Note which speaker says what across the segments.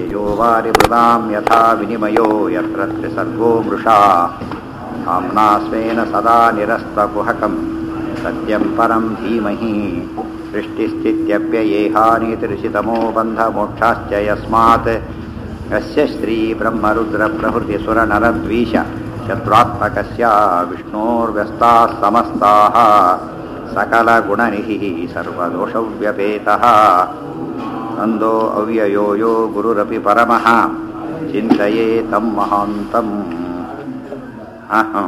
Speaker 1: तेजो वारिमृदां यथा विनिमयो यत्र त्रिसर्गो मृषा धाम्ना स्वेन सदा निरस्तकुहकं सत्यं परं धीमहि सृष्टिस्थित्यप्ययेहानीतिरिषितमो बन्धमोक्षाश्च यस्मात् यस्य श्रीब्रह्मरुद्रप्रभृतिसुरनरद्वीष शत्रुत्मकस्य विष्णोर्व्यस्ताः समस्ताः सकलगुणनिधिः सर्वदोषव्यपेतः नन्दो अव्ययो यो गुरुरपि परमः चिन्तये तं महान्तम् ಹಾಂ ಹಾಂ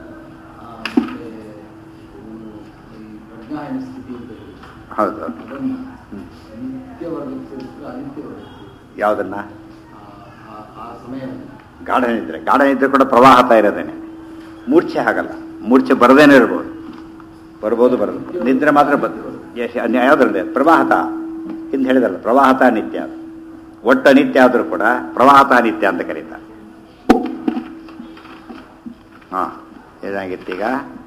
Speaker 2: ಪ್ರಜ್ಞಾಯನ ಸ್ಥಿತಿ ಅಂತ ಹೇಳಿ.
Speaker 1: ಹೌದು
Speaker 2: ಅದನ್ನ ನಿತ್ಯವರೆಗೂ ಸೇರಿಸಿದ್ರೆ ಅನಿತ್ಯವರೆಗೂ
Speaker 1: ಯಾವುದನ್ನ
Speaker 2: ಆ- ಆ- ಆ ಸಮಯವನ್ನು
Speaker 1: ಗಾಢ ನಿದ್ರೆ ಗಾಢ ನಿದ್ರೆ ಕೂಡ ಪ್ರವಾಹತ ಇರೋದೇನೆ ಮೂರ್ಛೆ ಆಗಲ್ಲ ಮೂರ್ಛೆ ಬರದೇನೆ ಇರ್ಬೋದು ಬರ್ಬೋದು ಬರೋದು ನಿದ್ರೆ ಮಾತ್ರ ಬಂದು ಯಾವುದ್ರಲ್ಲದೆ ಪ್ರವಾಹತ ಹಿಂದೆ ಹೇಳಿದಲ್ಲ ಪ್ರವಾಹತ ನಿತ್ಯ ಅದು. ಒಟ್ಟು ಅನಿತ್ಯ ಆದರೂ ಕೂಡ ಪ್ರವಾಹತ ನಿತ್ಯ ಅಂತ ಕರೀತಾರೆ ಹಾಂ ಏನಾಗಿತ್ತೀಗ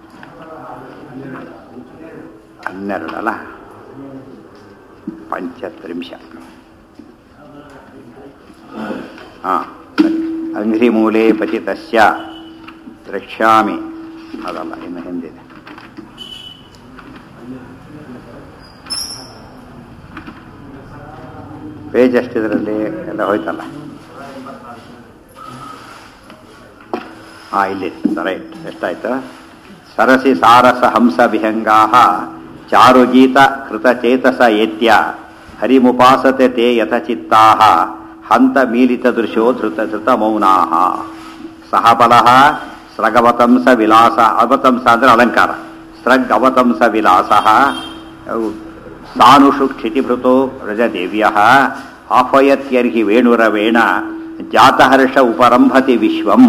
Speaker 1: ಹನ್ನೆರಡು ಅಲ್ಲ ಪಂಚತ್ರಿಂಶ ಹಾಂ ಅಂಘ್ರಿಮೂಲೆ ಪತಿತಸ್ಯ ದ್ರಕ್ಷ್ಯಾಮಿ ಅದಲ್ಲ ಇನ್ನು ಹಿಂದಿದೆ ಪೇಜ್ ಅಷ್ಟಿದ್ರಲ್ಲಿ ಎಲ್ಲ ಹೋಯ್ತಲ್ಲ ಹಾಂ ಇಲ್ಲಿ ರೈಟ್ ಎಷ್ಟಾಯ್ತು ಸರಸಿ ಸಾರಸ ಹಂಸ ವಿಹಂಗಾ ಚಾರುಗೀತ ಕೃತಚೇತಸ ಏತ್ಯ ಹರಿಮುಪಾಸತೆ ತೇ ಯಥಚಿತ್ತಾ ಹಂತ ಮೀಲಿತ ದೃಶೋ ಧೃತ ಧೃತ ಮೌನಾ ಸಹಬಲ ಸ್ರಗವತಂಸ ವಿಲಾಸ ಅವತಂಸ ಅಂದ್ರೆ ಅಲಂಕಾರ ಸ್ರಗ್ ಅವತಂಸ ವಿಲಾಸ ಸಾನುಷು ಕ್ಷಿತಿಭೃತೋ ರಜದೇವ್ಯ ಆಹ್ವಯತ್ಯರ್ಹಿ ವೇಣುರವೇಣ ಜಾತಹರ್ಷ ಉಪರಂಭತಿ ವಿಶ್ವಂ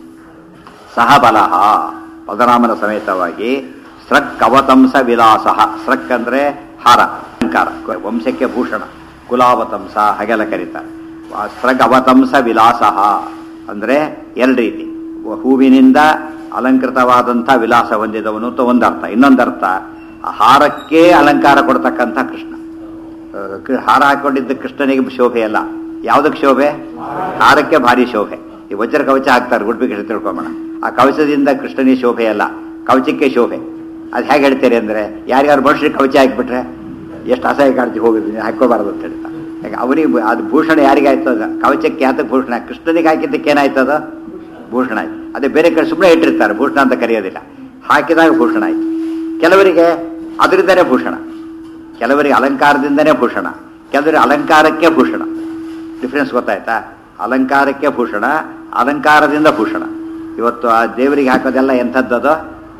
Speaker 1: ಸಹಬಲ ಪದರಾಮನ ಸಮೇತವಾಗಿ ಸ್ರಕ್ ಅವತಂಸ ವಿಲಾಸ ಸ್ರಕ್ ಅಂದ್ರೆ ಹಾರ ಅಲಂಕಾರ ವಂಶಕ್ಕೆ ಭೂಷಣ ಕುಲಾವತಂಸ ಹಾಗೆಲ್ಲ ಕರೀತಾರೆ ಆ ಸ್ರಗ್ ಅವತಂಸ ವಿಲಾಸ ಅಂದ್ರೆ ಎರಡು ರೀತಿ ಹೂವಿನಿಂದ ಅಲಂಕೃತವಾದಂಥ ವಿಲಾಸ ಹೊಂದಿದವನು ಅಂತ ಒಂದರ್ಥ ಇನ್ನೊಂದರ್ಥ ಆ ಹಾರಕ್ಕೆ ಅಲಂಕಾರ ಕೊಡ್ತಕ್ಕಂಥ ಕೃಷ್ಣ ಆ, ಕ- ಹಾರ ಹಾಕೊಂಡಿದ್ದ ಕೃಷ್ಣನಿಗೆ ಶೋಭೆ ಅಲ್ಲ ಯಾವುದಕ್ಕೆ ಶೋಭೆ ಹಾರಕ್ಕೆ ಭಾರಿ ಶೋಭೆ ಈ ವಜ್ರ ಕವಚ ಹಾಕ್ತಾರೆ ಗುಡ್ಬಿ ಕೃಷ್ಣ ತಿಳ್ಕೊಂಬೋಣ ಆ ಕವಚದಿಂದ ಕೃಷ್ಣನಿಗೆ ಶೋಭೆ ಅಲ್ಲ ಕವಚಕ್ಕೆ ಶೋಭೆ ಅದು ಹೇಗೆ ಹೇಳ್ತೀರಿ ಅಂದ್ರೆ ಯಾರ್ಯಾರು ಮನುಷ್ಯರಿಗೆ ಕವಚ ಹಾಕಿಬಿಟ್ರೆ ಎಷ್ಟು ಅಸಹ್ಯ ಕಾಡ್ತಿ ಹೋಗಿದ್ದೀನಿ ಹಾಕೋಬಾರ್ದು ಅಂತ ಹೇಳ್ತಾರೆ ಯಾಕೆ ಅವನಿಗೆ ಅದು ಭೂಷಣ ಯಾರಿಗೆ ಆಯ್ತದ ಕವಚಕ್ಕೆ ಯಾತಕ್ಕೆ ಭೂಷಣ ಕೃಷ್ಣನಿಗೆ ಹಾಕಿದ್ದಕ್ಕೆ ಏನಾಯ್ತದ ಭೂಷಣ ಆಯ್ತು ಅದೇ ಬೇರೆ ಕಡೆ ಸುಮ್ಮನೆ ಇಟ್ಟಿರ್ತಾರೆ ಭೂಷಣ ಅಂತ ಕರೆಯೋದಿಲ್ಲ ಹಾಕಿದಾಗ ಭೂಷಣ ಆಯ್ತು ಕೆಲವರಿಗೆ ಅದರಿಂದನೇ ಭೂಷಣ ಕೆಲವರಿಗೆ ಅಲಂಕಾರದಿಂದನೇ ಭೂಷಣ ಕೆಲವರಿಗೆ ಅಲಂಕಾರಕ್ಕೆ ಭೂಷಣ ಡಿಫ್ರೆನ್ಸ್ ಗೊತ್ತಾಯ್ತಾ ಅಲಂಕಾರಕ್ಕೆ ಭೂಷಣ ಅಲಂಕಾರದಿಂದ ಭೂಷಣ ಇವತ್ತು ಆ ದೇವರಿಗೆ ಹಾಕೋದೆಲ್ಲ ಎಂಥದ್ದದು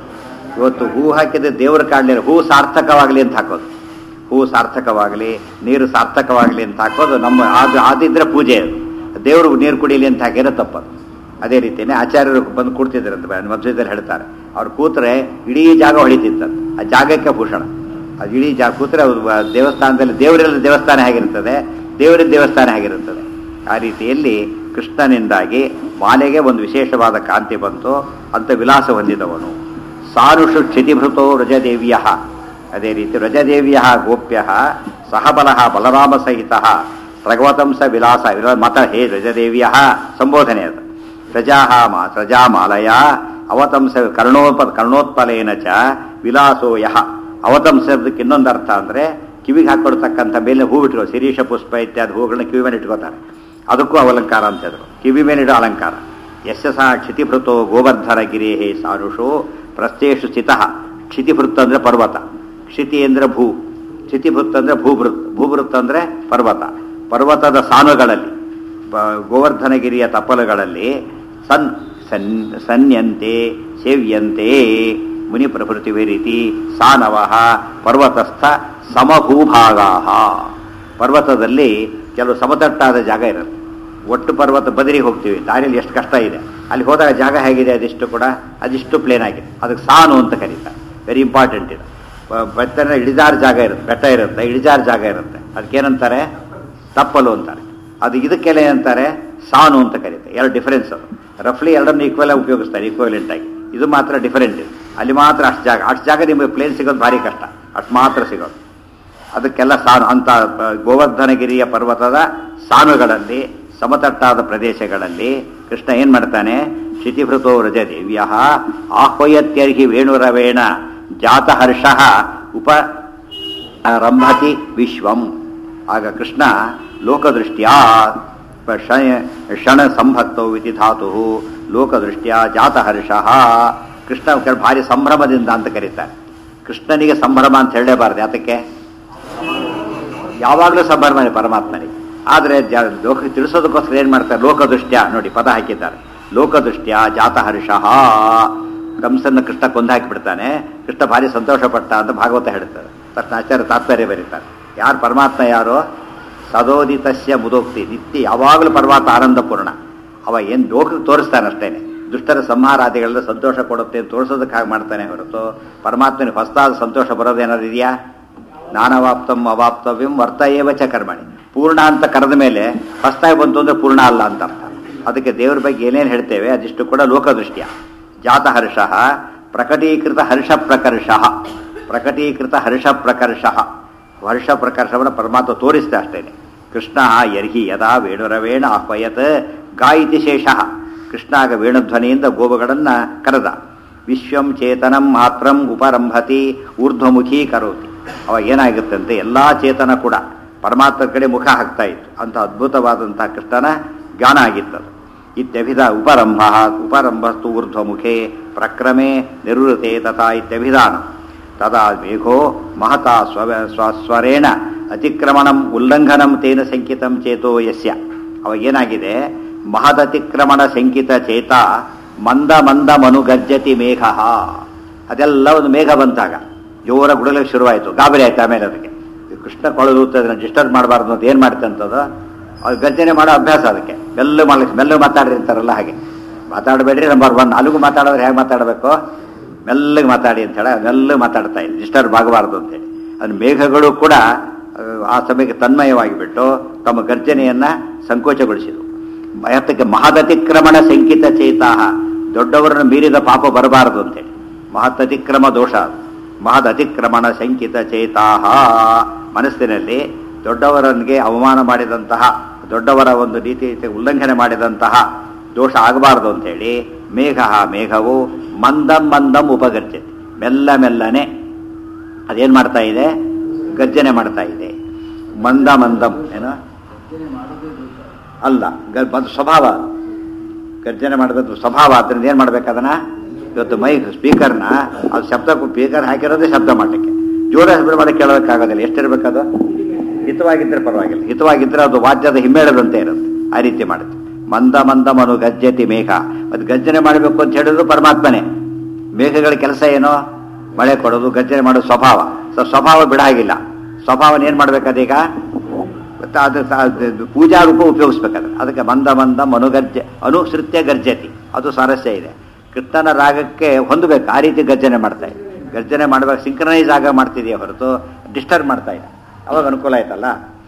Speaker 1: ಇವತ್ತು ಹೂ ಹಾಕಿದ್ರೆ ದೇವರು ಕಾಡಲಿಲ್ಲ ಹೂ ಸಾರ್ಥಕವಾಗಲಿ ಅಂತ ಹಾಕೋದು ಹೂ ಸಾರ್ಥಕವಾಗಲಿ ನೀರು ಸಾರ್ಥಕವಾಗಲಿ ಅಂತ ಹಾಕೋದು ನಮ್ಮ ಅದು ಆದಿದ್ರೆ ಪೂಜೆ ಅದು ದೇವರು ನೀರು ಕುಡಿಯಲಿ ಅಂತ ಹಾಕಿರೋ ತಪ್ಪದು ಅದೇ ರೀತಿಯೇ ಆಚಾರ್ಯರು ಬಂದು ಕೂಡ್ತಿದ್ರಂತೆ ಮಧ್ವದಲ್ಲಿ ಹೇಳ್ತಾರೆ ಅವ್ರು ಕೂತ್ರೆ ಇಡೀ ಜಾಗ ಹೊಳಿತಿತ್ತಂತೆ ಆ ಜಾಗಕ್ಕೆ ಭೂಷಣ ಅದು ಇಡೀ ಜಾಗ ಕೂತ್ರೆ ಅವ್ರು ಆ ದೇವಸ್ಥಾನದಲ್ಲಿ ದೇವರೆಲ್ಲ ದೇವಸ್ಥಾನ ಹೇಗಿರ್ತದೆ ದೇವರ ದೇವಸ್ಥಾನ ಹೇಗಿರುತ್ತದೆ ಆ ರೀತಿಯಲ್ಲಿ ಕೃಷ್ಣನಿಂದಾಗಿ ಮಾಲೆಗೆ ಒಂದು ವಿಶೇಷವಾದ ಕಾಂತಿ ಬಂತು ಅಂತ ವಿಲಾಸ ಹೊಂದಿದವನು ಸಾನುಷು ಕ್ಷಿತಿಭೃತೋ ರಜದೇವ್ಯ ಅದೇ ರೀತಿ ರಜದೇವ್ಯ ಗೋಪ್ಯ ಸಹಬಲ ಬಲರಾಮ ಸಹಿತ ಪ್ರಗವತಂಸ ವಿಲಾಸ ವಿಲ- ಮತ ಹೇ ರಜದೇವ್ಯ ಸಂಬೋಧನೆ ಅದು ಪ್ರಜಾ ಮಾ ಪ್ರಜಾಮಾಲಯ ಅವತಂಸ ಕರ್ಣೋಪ ಕರ್ಣೋತ್ಪಲೇನ ಚ ವಿಲಾಸೋ ಯಹ ಅವತಂಸದಕ್ಕೆ ಇನ್ನೊಂದು ಅರ್ಥ ಅಂದ್ರೆ ಕಿವಿಗೆ ಹಾಕೊಡ್ತಕ್ಕಂಥ ಮೇಲೆ ಹೂ ಇಟ್ಕೋ ಶಿರೀಷ ಪುಷ್ಪ ಇತ್ಯಾದಿ ಹೂಗಳನ್ನ ಕಿವಿ ಮೇಲೆ ಇಟ್ಕೋತಾರೆ ಅದಕ್ಕೂ ಅಲಂಕಾರ ಅಂತ ಹೇಳಿದ್ರು ಕಿವಿ ಮೇಲೆ ಇಡೋ ಅಲಂಕಾರ ಯಶ ಸಹ ಕ್ಷಿತಿಭೃತೋ ಗೋವರ್ಧನ ಗಿರೇಹೇ ಸಾರುಷೋ ಪ್ರಸ್ಥೇಶು ಸ್ಥಿತಃ ಕ್ಷಿತಿಭೃತ್ ಅಂದ್ರೆ ಪರ್ವತ ಕ್ಷಿತಿ ಅಂದ್ರೆ ಭೂ ಕ್ಷಿತಿಭೃತ್ ಅಂದ್ರೆ ಭೂಭೃತ್ ಭೂಭೃತ್ ಅಂದ್ರೆ ಪರ್ವತ ಪರ್ವತದ ಸಾನುಗಳಲ್ಲಿ ಬ- ಗೋವರ್ಧನಗಿರಿಯ ತಪ್ಪಲುಗಳಲ್ಲಿ ಸನ್ ಸನ್ ಸನ್ಯಂತೆ ಸೇವ್ಯಂತೆ ಮುನಿ ಪ್ರಭೃತಿ ರೀತಿ ಸಾನವ ಪರ್ವತಸ್ಥ ಸಮಭೂಭಾಗಾ ಪರ್ವತದಲ್ಲಿ ಕೆಲವು ಸಮತಟ್ಟಾದ ಜಾಗ ಇರುತ್ತೆ ಒಟ್ಟು ಪರ್ವತ ಬದರಿಗೆ ಹೋಗ್ತೀವಿ ದಾರಿಯಲ್ಲಿ ಎಷ್ಟು ಕಷ್ಟ ಇದೆ ಅಲ್ಲಿ ಹೋದಾಗ ಜಾಗ ಹೇಗಿದೆ ಅದಿಷ್ಟು ಕೂಡ ಅದಿಷ್ಟು ಪ್ಲೇನ್ ಆಗಿದೆ ಅದಕ್ಕೆ ಸಾನು ಅಂತ ಕರೀತಾರೆ ವೆರಿ ಇಂಪಾರ್ಟೆಂಟ್ ಇದು ಬ- ಬೆಟ್ಟನ ಇಳಿಜಾರು ಜಾಗ ಇರುತ್ತೆ ಬೆಟ್ಟ ಇರುತ್ತೆ ಇಳಿಜಾರು ಜಾಗ ಇರುತ್ತೆ ಅದಕ್ಕೇನಂತಾರೆ ತಪ್ಪಲು ಅಂತಾರೆ ಅದು ಇದಕ್ಕೆಲ್ಲ ಏನಂತಾರೆ ಸಾನು ಅಂತ ಕರೀತಾರೆ ಎರಡು ಡಿಫರೆನ್ಸ್ ಅದು ರಫ್ಲಿ ಎರಡನ್ನು ಈಕ್ವಲ್ ಆಗಿ ಉಪಯೋಗಿಸ್ತಾರೆ ಈಕ್ವಲೆಂಟ್ ಆಗಿ ಇದು ಮಾತ್ರ ಡಿಫರೆಂಟ್ ಇದೆ ಅಲ್ಲಿ ಮಾತ್ರ ಅಷ್ಟು ಜಾಗ ಅಷ್ಟು ಜಾಗ ನಿಮಗೆ ಪ್ಲೇನ್ ಸಿಗೋದು ಭಾರಿ ಕಷ್ಟ ಅಷ್ಟು ಮಾತ್ರ ಸಿಗೋದು ಅದಕ್ಕೆಲ್ಲ ಸಾನು ಅಂತ ಆ, ಗೋವರ್ಧನಗಿರಿಯ ಪರ್ವತದ ಸಾನುಗಳಲ್ಲಿ ಸಮತಟ್ಟಾದ ಪ್ರದೇಶಗಳಲ್ಲಿ ಕೃಷ್ಣ ಏನ್ ಮಾಡ್ತಾನೆ ಶಿತಿಭೃತೋ ರಜದೇವ್ಯ ಆಹ್ವಯತ್ಯರ್ಹಿ ವೇಣುರವೇಣ ಜಾತಹರ್ಷ ಉಪ ರಂಭತಿ ವಿಶ್ವಂ ಆಗ ಕೃಷ್ಣ ಲೋಕದೃಷ್ಟ್ಯ ಕ್ಷಣ ಸಂಭಕ್ತೌ ಇತಿ ಧಾತು ಲೋಕದೃಷ್ಟ್ಯ ಜಾತಹರ್ಷ ಕೃಷ್ಣ ಕೆಲ ಭಾರಿ ಸಂಭ್ರಮದಿಂದ ಅಂತ ಕರೀತಾರೆ ಕೃಷ್ಣನಿಗೆ ಸಂಭ್ರಮ ಅಂತ ಹೇಳಲೇಬಾರ್ದು ಯಾತಕ್ಕೆ ಯಾವಾಗಲೂ ಸಂಭ್ರಮನೆ ಪರಮಾತ್ಮನಿಗೆ ಆದರೆ ಜ- ಲೋಕ ತಿಳಿಸೋದಕ್ಕೋಸ್ಕರ ಏನು ಮಾಡ್ತಾರೆ ಲೋಕದೃಷ್ಟ್ಯ ನೋಡಿ ಪದ ಹಾಕಿದ್ದಾರೆ ಲೋಕದೃಷ್ಟ್ಯ ಜಾತಹರ್ಷ ಕಂಸನ್ನ ಕೃಷ್ಣ ಕೊಂದು ಹಾಕಿಬಿಡ್ತಾನೆ ಕೃಷ್ಣ ಭಾರಿ ಸಂತೋಷ ಪಟ್ಟ ಅಂತ ಭಾಗವತ ಹೇಳ್ತಾರೆ ತಕ್ಷಣ ಆಚಾರ್ಯ ತಾತ್ಪರ್ಯ ಬರೀತಾರೆ ಯಾರು ಪರಮಾತ್ಮ ಯಾರೋ ಸದೋದಿತಸ್ಯ ಮುದೋಕ್ತಿ ನಿತ್ಯ ಯಾವಾಗಲೂ ಪರಮಾತ್ಮ ಆನಂದಪೂರ್ಣ ಅವ ಏನು ಲೋಕಕ್ಕೆ ತೋರಿಸ್ತಾನೆ ಅಷ್ಟೇನೆ ದುಷ್ಟರ ಸಂಹಾರಾದಿಗಳೆಲ್ಲ ಸಂತೋಷ ಕೊಡುತ್ತೆ ಅಂತ ತೋರಿಸೋದಕ್ಕೆ ಹಾಗೆ ಮಾಡ್ತಾನೆ ಹೊರತು ಪರಮಾತ್ಮನಿಗೆ ಹೊಸದಾದ ಸಂತೋಷ ಬರೋದೇನಾದ್ರು ಇದೆಯಾ ನಾನವಾಪ್ತಂ ಅವಾಪ್ತವ್ಯಂ ವರ್ತ ಏವ ಚ ಕರ್ಮಣಿ ಪೂರ್ಣ ಅಂತ ಕರೆದ ಮೇಲೆ ಹೊಸ್ತಾಗಿ ಬಂತು ಅಂದ್ರೆ ಪೂರ್ಣ ಅಲ್ಲ ಅಂತ ಅರ್ಥ ಅದಕ್ಕೆ ದೇವರ ಬಗ್ಗೆ ಏನೇನು ಹೇಳ್ತೇವೆ ಅದಿಷ್ಟು ಕೂಡ ಲೋಕದೃಷ್ಟ್ಯ ಜಾತಹರ್ಷ ಪ್ರಕಟೀಕೃತ ಹರ್ಷ ಪ್ರಕರ್ಷ ಪ್ರಕಟೀಕೃತ ಹರ್ಷ ಪ್ರಕರ್ಷ ಹರ್ಷ ಪ್ರಕರ್ಷವನ್ನು ಪರಮಾತ್ಮ ತೋರಿಸ್ತಾ ಅಷ್ಟೇನೆ ಕೃಷ್ಣ ಯರ್ಹಿ ಯದಾ ವೇಣುರವೇಣ ಆಹ್ವಯತ್ ಗಾಯಿತಿ ಶೇಷ ಕೃಷ್ಣ ಆಗ ವೇಣುಧ್ವನಿಯಿಂದ ಗೋವುಗಳನ್ನ ಕರೆದ ವಿಶ್ವಂ ಚೇತನಂ ಮಾತ್ರಂ ಉಪರಂಭತಿ ಊರ್ಧ್ವಮುಖಿ ಕರೋತಿ ಅವಾಗ ಏನಾಗುತ್ತಂತೆ ಎಲ್ಲಾ ಚೇತನ ಕೂಡ ಪರಮಾತ್ಮ ಕಡೆ ಮುಖ ಹಾಕ್ತಾ ಇತ್ತು ಅಂತ ಅದ್ಭುತವಾದಂತಹ ಕೃಷ್ಣನ ಜ್ಞಾನ ಆಗಿತ್ತದು ಇತ್ಯಭಿಧ ಉಪರಂಭ ಉಪರಂಭಸ್ತು ಊರ್ಧ್ವಮುಖೆ ಪ್ರಕ್ರಮೆ ನಿವೃತೆ ತಥಾ ಇತ್ಯಭಿಧಾನ ತದಾ ಮೇಘೋ ಮಹತಾ ಸ್ವ ಸ್ವ- ಸ್ವರೇಣ ಅತಿಕ್ರಮಣಂ ಉಲ್ಲಂಘನಂ ತೇನ ಸಂಕಿತಂ ಚೇತೋ ಯಸ್ಯ ಅವಾಗ ಏನಾಗಿದೆ ಮಹದತಿಕ್ರಮಣ ಶಂಕಿತ ಚೇತ ಮಂದ ಮಂದ ಮನುಗರ್ಜತಿ ಮೇಘ ಅದೆಲ್ಲ ಒಂದು ಮೇಘ ಬಂತಾಗ ಜೋರ ಗುಡಲಿಕ್ಕೆ ಶುರುವಾಯಿತು ಗಾಬರಿ ಆಯ್ತು ಆಮೇಲೆ ಅದಕ್ಕೆ ಈ ಕೃಷ್ಣ ಕೊಳಲು ಅದನ್ನ ಡಿಸ್ಟರ್ಬ್ ಮಾಡಬಾರ್ದು ಅಂತ ಏನು ಮಾಡ್ತಂತದು ಅದು ಗರ್ಜನೆ ಮಾಡೋ ಅಭ್ಯಾಸ ಅದಕ್ಕೆ ಮೆಲ್ಲ ಮಾಡ್ಲಿಕ್ಕೆ ಮೆಲ್ಲ ಮಾತಾಡಿರ್ತಾರಲ್ಲ ಹಾಗೆ ಮಾತಾಡಬೇಡ್ರಿ ನಂಬರ್ ಒನ್ ಅಲ್ಲಿಗೂ ಮಾತಾಡೋದ್ರೆ ಹೇಗೆ ಮಾತಾಡಬೇಕು ಮೆಲ್ಲಗೆ ಮಾತಾಡಿ ಅಂತ ಹೇಳಿ ಮೆಲ್ಲಗೆ ಮಾತಾಡ್ತಾ ಇದ್ದೆ ಡಿಸ್ಟರ್ಬ್ ಆಗಬಾರ್ದು ಅಂತೇಳಿ ಅದು ಮೇಘಗಳು ಕೂಡ ಆ, ಆ ಸಮಯಕ್ಕೆ ತನ್ಮಯವಾಗಿ ಬಿಟ್ಟು ತಮ್ಮ ಗರ್ಜನೆಯನ್ನ ಸಂಕೋಚಗೊಳಿಸಿದವು ಮಹತ್ತಕ್ಕೆ ಮಹದತಿಕ್ರಮಣ ಶಂಕಿತ ಚೇತಾಹ ದೊಡ್ಡವರನ್ನು ಮೀರಿದ ಪಾಪ ಬರಬಾರದು ಅಂತೇಳಿ ಮಹತ್ತತಿಕ್ರಮ ದೋಷ ಅದು. ಮಹದ್ ಅತಿಕ್ರಮಣ ಶಂಕಿತ ಚೇತಾಹ ಮನಸ್ಸಿನಲ್ಲಿ ದೊಡ್ಡವರನ್ಗೆ ಅವಮಾನ ಮಾಡಿದಂತಹ ದೊಡ್ಡವರ ಒಂದು ರೀತಿ ಉಲ್ಲಂಘನೆ ಮಾಡಿದಂತಹ ದೋಷ ಆಗಬಾರದು ಅಂತೇಳಿ ಮೇಘ ಮೇಘವು ಮಂದಂ ಮಂದಂ ಉಪಗರ್ಜತೆ ಮೆಲ್ಲ ಮೆಲ್ಲನೆ ಅದೇನ್ ಮಾಡ್ತಾ ಇದೆ ಗರ್ಜನೆ ಮಾಡ್ತಾ ಇದೆ ಮಂದ ಮಂದಂ ಏನು
Speaker 2: ಗರ್ಜನೆ ಮಾಡೋದೇ ದೋಷ
Speaker 1: ಅಲ್ಲ ಗ- ಅದು ಸ್ವಭಾವ ಅದು. ಗರ್ಜನೆ ಮಾಡಬೇಕು ಸ್ವಭಾವ ಅದರಿಂದ ಏನ್ ಮಾಡ್ಬೇಕು ಅದನ್ನ ಇವತ್ತು ಮೈಕ್ ಸ್ಪೀಕರ್ನ ಅದು ಶಬ್ದ ಸ್ಪೀಕರ್ ಹಾಕಿರೋದೇ ಶಬ್ದ ಮಾಡಲಿಕ್ಕೆ ಜೋರ ಶಬ್ದ ಮಾಡಕ್ಕೆ ಕೇಳೋದಕ್ಕಾಗೋದಿಲ್ಲ ಎಷ್ಟಿರ್ಬೇಕದು ಹಿತವಾಗಿದ್ರೆ ಪರವಾಗಿಲ್ಲ ಹಿತವಾಗಿದ್ರೆ ಅದು ವಾದ್ಯದ ಹಿಮ್ಮೇಳದಂತೆ ಇರುತ್ತೆ ಆ ರೀತಿ ಮಾಡುತ್ತೆ ಮಂದ ಮಂದ ಮನು ಗಜ್ಜತಿ ಮೇಘ ಅದು ಗರ್ಜನೆ ಮಾಡಬೇಕು ಅಂತ ಹೇಳಿದ್ರು ಪರಮಾತ್ಮನೇ ಮೇಘಗಳ ಕೆಲಸ ಏನು ಮಳೆ ಕೊಡೋದು ಗರ್ಜನೆ ಮಾಡೋದು ಸ್ವಭಾವ ಸೊ ಸ್ವಭಾವ ಬಿಡಾಗಿಲ್ಲ ಸ್ವಭಾವನ ಏನ್ ಮಾಡ್ಬೇಕದೀಗ ಮತ್ತೆ ಅದು ಸ- ಅದು ಪೂಜಾ ರೂಪ ಉಪಯೋಗಿಸ್ಬೇಕಾದ್ರೆ ಅದಕ್ಕೆ ಮಂದ ಮಂದ ಮನುಗರ್ಜ ಅನುಸೃತ್ಯ ಗರ್ಜತಿ ಅದು ಸ್ವಾರಸ್ಯ ಇದೆ ಕೃಷ್ಣನ ರಾಗಕ್ಕೆ ಹೊಂದಬೇಕು ಆ ರೀತಿ ಗರ್ಜನೆ ಮಾಡ್ತಾ ಇದೆ ಗರ್ಜನೆ ಮಾಡುವಾಗ ಸಿಂಕ್ರನೈಸ್ ಆಗ ಮಾಡ್ತಿದೆಯಾ ಹೊರತು ಡಿಸ್ಟರ್ಬ್ ಮಾಡ್ತಾ ಇಲ್ಲ ಅವಾಗ ಅನುಕೂಲ ಆಯ್ತಲ್ಲ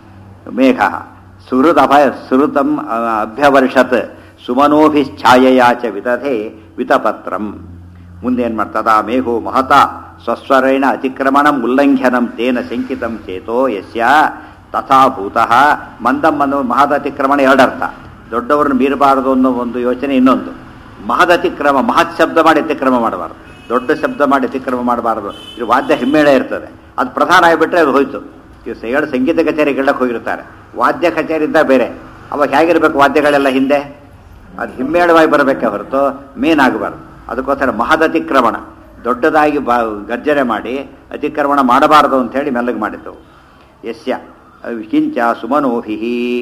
Speaker 1: ಮೇಘ ಸುಹೃದ್ ಅಭಯ ಸುಹೃತಂ ಅ, ಅಭ್ಯವರ್ಷತ್ ಸುಮನೋಭಿಶ್ಛಾಯಯಾಚ ವಿದಧೆ ವಿತಪತ್ರಂ ಮುಂದೆ ಏನ್ ಮಾಡ್ತದ ಮೇಘೋ ಮಹತ ಸ್ವಸ್ವರೇಣ ಅತಿಕ್ರಮಣಂ ಉಲ್ಲಂಘನಂ ತೇನ ಶಂಕಿತಂ ಚೇತೋ ಯಸ್ಯ ತಥಾ ಭೂತಃ ಮಂದಂ ಮಂದ ಮಹದ ಅತಿಕ್ರಮಣ ಎರಡರ್ಥ ದೊಡ್ಡವರನ್ನು ಮೀರಬಾರದು ಅನ್ನೋ ಒಂದು ಯೋಚನೆ ಇನ್ನೊಂದು ಮಹದ ಅತಿಕ್ರಮ ಮಹತ್ ಶಬ್ದ ಮಾಡಿ ಅತಿಕ್ರಮ ಮಾಡಬಾರದು ದೊಡ್ಡ ಶಬ್ದ ಮಾಡಿ ಅತಿಕ್ರಮ ಮಾಡಬಾರದು ಇದು ವಾದ್ಯ ಹಿಮ್ಮೇಳ ಇರ್ತದೆ ಅದು ಪ್ರಧಾನ ಆಗಿಬಿಟ್ರೆ ಅದು ಹೋಯ್ತು ಇವು ಸ- ಎರಡು ಸಂಗೀತ ಕಚೇರಿ ಗೆಲ್ಲಕ್ಕೆ ಹೋಗಿರ್ತಾರೆ ವಾದ್ಯ ಕಚೇರಿಯಿಂದ ಬೇರೆ ಅವಾಗ ಹೇಗಿರ್ಬೇಕು ವಾದ್ಯಗಳೆಲ್ಲ ಹಿಂದೆ ಅದು ಹಿಮ್ಮೇಳವಾಗಿ ಬರಬೇಕೆ ಹೊರತು ಮೇನ್ ಆಗಬಾರ್ದು ಅದಕ್ಕೋಸ್ಕರ ಮಹದ ಅತಿಕ್ರಮಣ ದೊಡ್ಡದಾಗಿ ಬಾ ಗರ್ಜನೆ ಮಾಡಿ ಅತಿಕ್ರಮಣ ಮಾಡಬಾರದು ಅಂತ ಹೇಳಿ ಮೆಲ್ಲಗೆ ಮಾಡಿತ್ತು ಯಸ್ಯ ಕಿಂಚ ಸುಮನೋಭಿ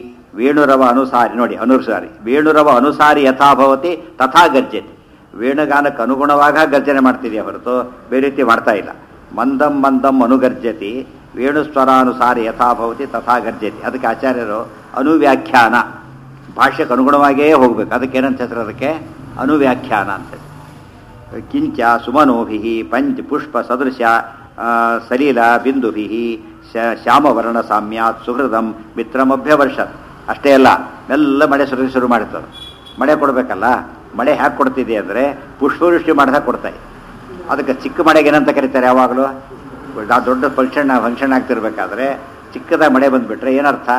Speaker 1: ವೇಣುರವ ಅನುಸಾರಿ ನೋಡಿ ಅನುಸಾರಿ ವೇಣುರವ ಅನುಸಾರಿ ಯಥಾಭವತಿ ತಥಾ ಗರ್ಜತಿ ವೇಣುಗಾನಕ್ಕೆ ಅನುಗುಣವಾಗ ಗರ್ಜನೆ ಮಾಡ್ತಿದೆಯಾ ಹೊರತು ಬೇರೆ ರೀತಿ ಮಾಡ್ತಾ ಇಲ್ಲ ಮಂದಂ ಮಂದಂ ಅನುಗರ್ಜತಿ ವೇಣುಸ್ವರಾನುಸಾರಿ ಯಥಾಭವತಿ ತಥಾ ಗರ್ಜತಿ ಅದಕ್ಕೆ ಆಚಾರ್ಯರು ಅನುವ್ಯಾಖ್ಯಾನ ಭಾಷೆಗೆ ಅನುಗುಣವಾಗಿಯೇ ಹೋಗ್ಬೇಕು ಅದಕ್ಕೆ ಏನಂತ ಹೆಸರು ಅದಕ್ಕೆ ಅನುವ್ಯಾಖ್ಯಾನ ಅಂತ ಹೆಸರು. ಕಿಂಚ ಸುಮನೋಭಿ ಪಂಚ ಪುಷ್ಪ ಸದೃಶ ಆ, ಸಲೀಲ ಬಿಂದುಭಿ ಶ್ಯಾಮವರ್ಣ ಸಾಮ್ಯಾತ್ ಸುಹೃದಂ ಮಿತ್ರಮಭ್ಯವರ್ಷತ್ ಅಷ್ಟೇ ಅಲ್ಲ ಮೆಲ್ಲ ಮಳೆ ಸುರಿದು ಶುರು ಮಾಡಿರ್ತದೆ ಮಳೆ ಕೊಡಬೇಕಲ್ಲ ಮಳೆ ಹ್ಯಾಕೆ ಕೊಡ್ತಿದೆ ಅಂದರೆ ಪುಷ್ಪವೃಷ್ಟಿ ಮಾಡಿದಾಗ ಕೊಡ್ತಾ ಇದೆ ಅದಕ್ಕೆ ಚಿಕ್ಕ ಮಳೆಗೆ ಏನಂತ ಕರೀತಾರೆ ಯಾವಾಗಲೂ ದೊಡ್ಡ ಫಂಕ್ಷನ್ ಫಂಕ್ಷನ್ ಆಗ್ತಿರ್ಬೇಕಾದ್ರೆ ಚಿಕ್ಕದಾಗಿ ಮಳೆ ಬಂದುಬಿಟ್ರೆ ಏನರ್ಥ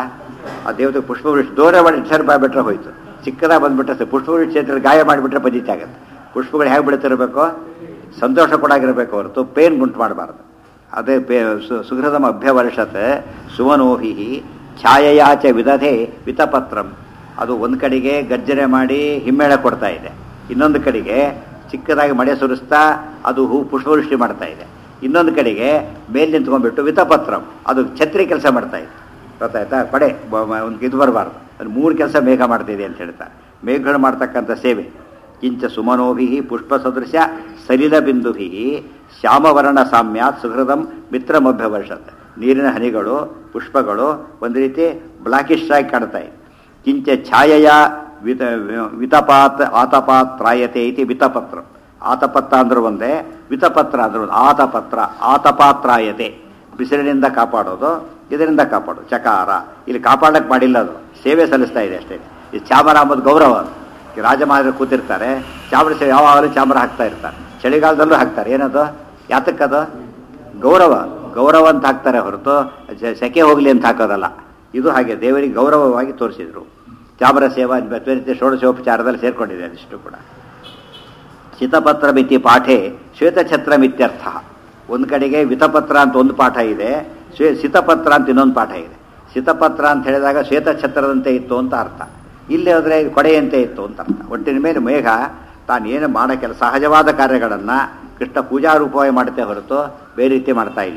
Speaker 1: ಆ ದೇವತೆ ಪುಷ್ಪವೃಷ್ಟಿ ದೂರ ಮಾಡಿ ಸರ್ ಬಿಟ್ರೆ ಹೋಯ್ತು ಚಿಕ್ಕದಾಗಿ ಬಂದ್ಬಿಟ್ರೆ ಸರ್ ಪುಷ್ಪವೃಷ್ಟಿ ಕ್ಷೇತ್ರ ಗಾಯ ಮಾಡಿಬಿಟ್ರೆ ಪಜಿತಿ ಆಗುತ್ತೆ ಪುಷ್ಪಗಳು ಹೇಗೆ ಬಿಡುತ್ತಿರಬೇಕು ಸಂತೋಷ ಕೊಡಾಗಿರಬೇಕು ಹೊರತು ಪೇನ್ ಉಂಟು ಮಾಡಬಾರ್ದು ಅದೇ ಪೇ ಸು- ಸುಹೃದಮ ಅಭ್ಯವರ್ಷತೆ ಸುವನೋಹಿ ಛಾಯಯಾಚ ವಿದಧೆ ವಿತಪತ್ರಂ ಅದು ಒಂದು ಕಡೆಗೆ ಗರ್ಜನೆ ಮಾಡಿ ಹಿಮ್ಮೇಳ ಕೊಡ್ತಾ ಇದೆ ಇನ್ನೊಂದು ಕಡೆಗೆ ಚಿಕ್ಕದಾಗಿ ಮಳೆ ಸುರಿಸ್ತಾ ಅದು ಹೂ ಪುಷ್ಪವೃಷ್ಟಿ ಮಾಡ್ತಾ ಇದೆ ಇನ್ನೊಂದು ಕಡೆಗೆ ಮೇಲೆ ನಿಂತ್ಕೊಂಡ್ಬಿಟ್ಟು ವಿತಪತ್ರಂ ಅದು ಛತ್ರಿ ಕೆಲಸ ಮಾಡ್ತಾ ಇದೆ ಗೊತ್ತಾಯ್ತಾ ಪಡೆ ಒಂದು ಇದು ಬರಬಾರ್ದು ಅದು ಮೂರು ಕೆಲಸ ಮೇಘ ಮಾಡ್ತಿದೆ ಅಂತ ಹೇಳ್ತಾರೆ ಮೇಘಗಳು ಮಾಡ್ತಕ್ಕಂಥ ಸೇವೆ ಕಿಂಚ ಸುಮನೋಭಿ ಪುಷ್ಪ ಸದೃಶ ಸಲಿಲ ಬಿಂದುಭಿ ಶ್ಯಾಮವರ್ಣ ಸಾಮ್ಯಾತ್ ಸುಹೃದಂ ಮಿತ್ರಮಭ್ಯವರ್ಷತ್ ನೀರಿನ ಹನಿಗಳು ಪುಷ್ಪಗಳು ಒಂದು ರೀತಿ ಬ್ಲಾಕಿಶ್ ಆಗಿ ಕಾಣ್ತಾ ಇದೆ ಕಿಂಚ ಛಾಯೆಯ ವಿತ ವಿತಪಾತ್ ಆತಪಾತ್ರಾಯತೆ ಇತಿ ವಿತಪತ್ರ ಆತಪತ್ರ ಅಂದ್ರೆ ಒಂದೇ ವಿತಪತ್ರ ಅಂದ್ರೆ ಒಂದು ಆತಪತ್ರ ಆತಪಾತ್ರಾಯತೆ ಬಿಸಿಲಿನಿಂದ ಕಾಪಾಡೋದು ಇದರಿಂದ ಕಾಪಾಡೋದು ಚಕಾರ ಇಲ್ಲಿ ಕಾಪಾಡಕ್ಕೆ ಮಾಡಿಲ್ಲ ಅದು ಸೇವೆ ಸಲ್ಲಿಸ್ತಾ ಇದೆ ಅಷ್ಟೇ ಇದು ಚಾಮರ ಅಂಬುದು ಗೌರವ ಅದು. ಈ ರಾಜಮಹಾರಾಜರು ಕೂತಿರ್ತಾರೆ ಚಾಮರ ಸೇವೆ ಯಾವಾಗಲೂ ಚಾಮರ ಹಾಕ್ತಾ ಇರ್ತಾರೆ ಚಳಿಗಾಲದಲ್ಲೂ ಹಾಕ್ತಾರೆ ಏನದು ಯಾತಕ್ಕದು ಗೌರವ ಗೌರವ ಅಂತ ಹಾಕ್ತಾರೆ ಹೊರತು ಜ- ಸೆಕೆ ಹೋಗಲಿ ಅಂತ ಹಾಕೋದಲ್ಲ ಇದು ಹಾಗೆ ದೇವರಿಗೆ ಗೌರವವಾಗಿ ತೋರಿಸಿದ್ರು ಚಾಮರ ಸೇವಾ ಬೇರೆ ರೀತಿ ಷೋಡಶೋಪಚಾರದಲ್ಲಿ ಸೇರ್ಕೊಂಡಿದೆ ಅದಿಷ್ಟು ಕೂಡ ಶಿತಪತ್ರ ಮಿತಿ ಪಾಠೆ ಶ್ವೇತಛತ್ರಮಿತ್ಯರ್ಥ ಒಂದು ಕಡೆಗೆ ವಿತಪತ್ರ ಅಂತ ಒಂದು ಪಾಠ ಇದೆ ಶ್ವೇ ಸಿತಪತ್ರ ಅಂತ ಇನ್ನೊಂದು ಪಾಠ ಇದೆ ಸಿತಪತ್ರ ಅಂತ ಹೇಳಿದಾಗ ಶ್ವೇತಛತ್ರದಂತೆ ಇತ್ತು ಅಂತ ಅರ್ಥ ಇಲ್ಲಿ ಹೋದರೆ ಕೊಡೆಯಂತೆ ಇತ್ತು ಅಂತ ಅರ್ಥ ಒಟ್ಟಿನ ಮೇಲೆ ಮೇಘ ತಾನು ಏನು ಮಾಡೋ ಕೆಲಸ ಸಹಜವಾದ ಕಾರ್ಯಗಳನ್ನು ಕೃಷ್ಣ ಪೂಜಾ ರೂಪವಾಗಿ ಮಾಡುತ್ತೆ ಹೊರತು ಬೇರೆ ರೀತಿ ಮಾಡ್ತಾ ಇಲ್ಲ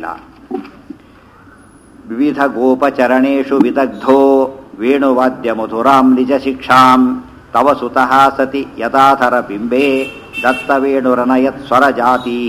Speaker 1: ವಿವಿಧ ಗೋಪಚರಣೇಶು ವಿದಗ್ಧೋ ವೇಣುವಾದ್ಯ ಮಧುರಾಂ ನಿಜ ಶಿಕ್ಷಾಂ ತವ ಸುತಃ ಸತಿ ಯಥಾಧರ ಬಿಂಬೆ ದತ್ತವೇಣುರನಯತ್ ಸ್ವರಜಾತೀ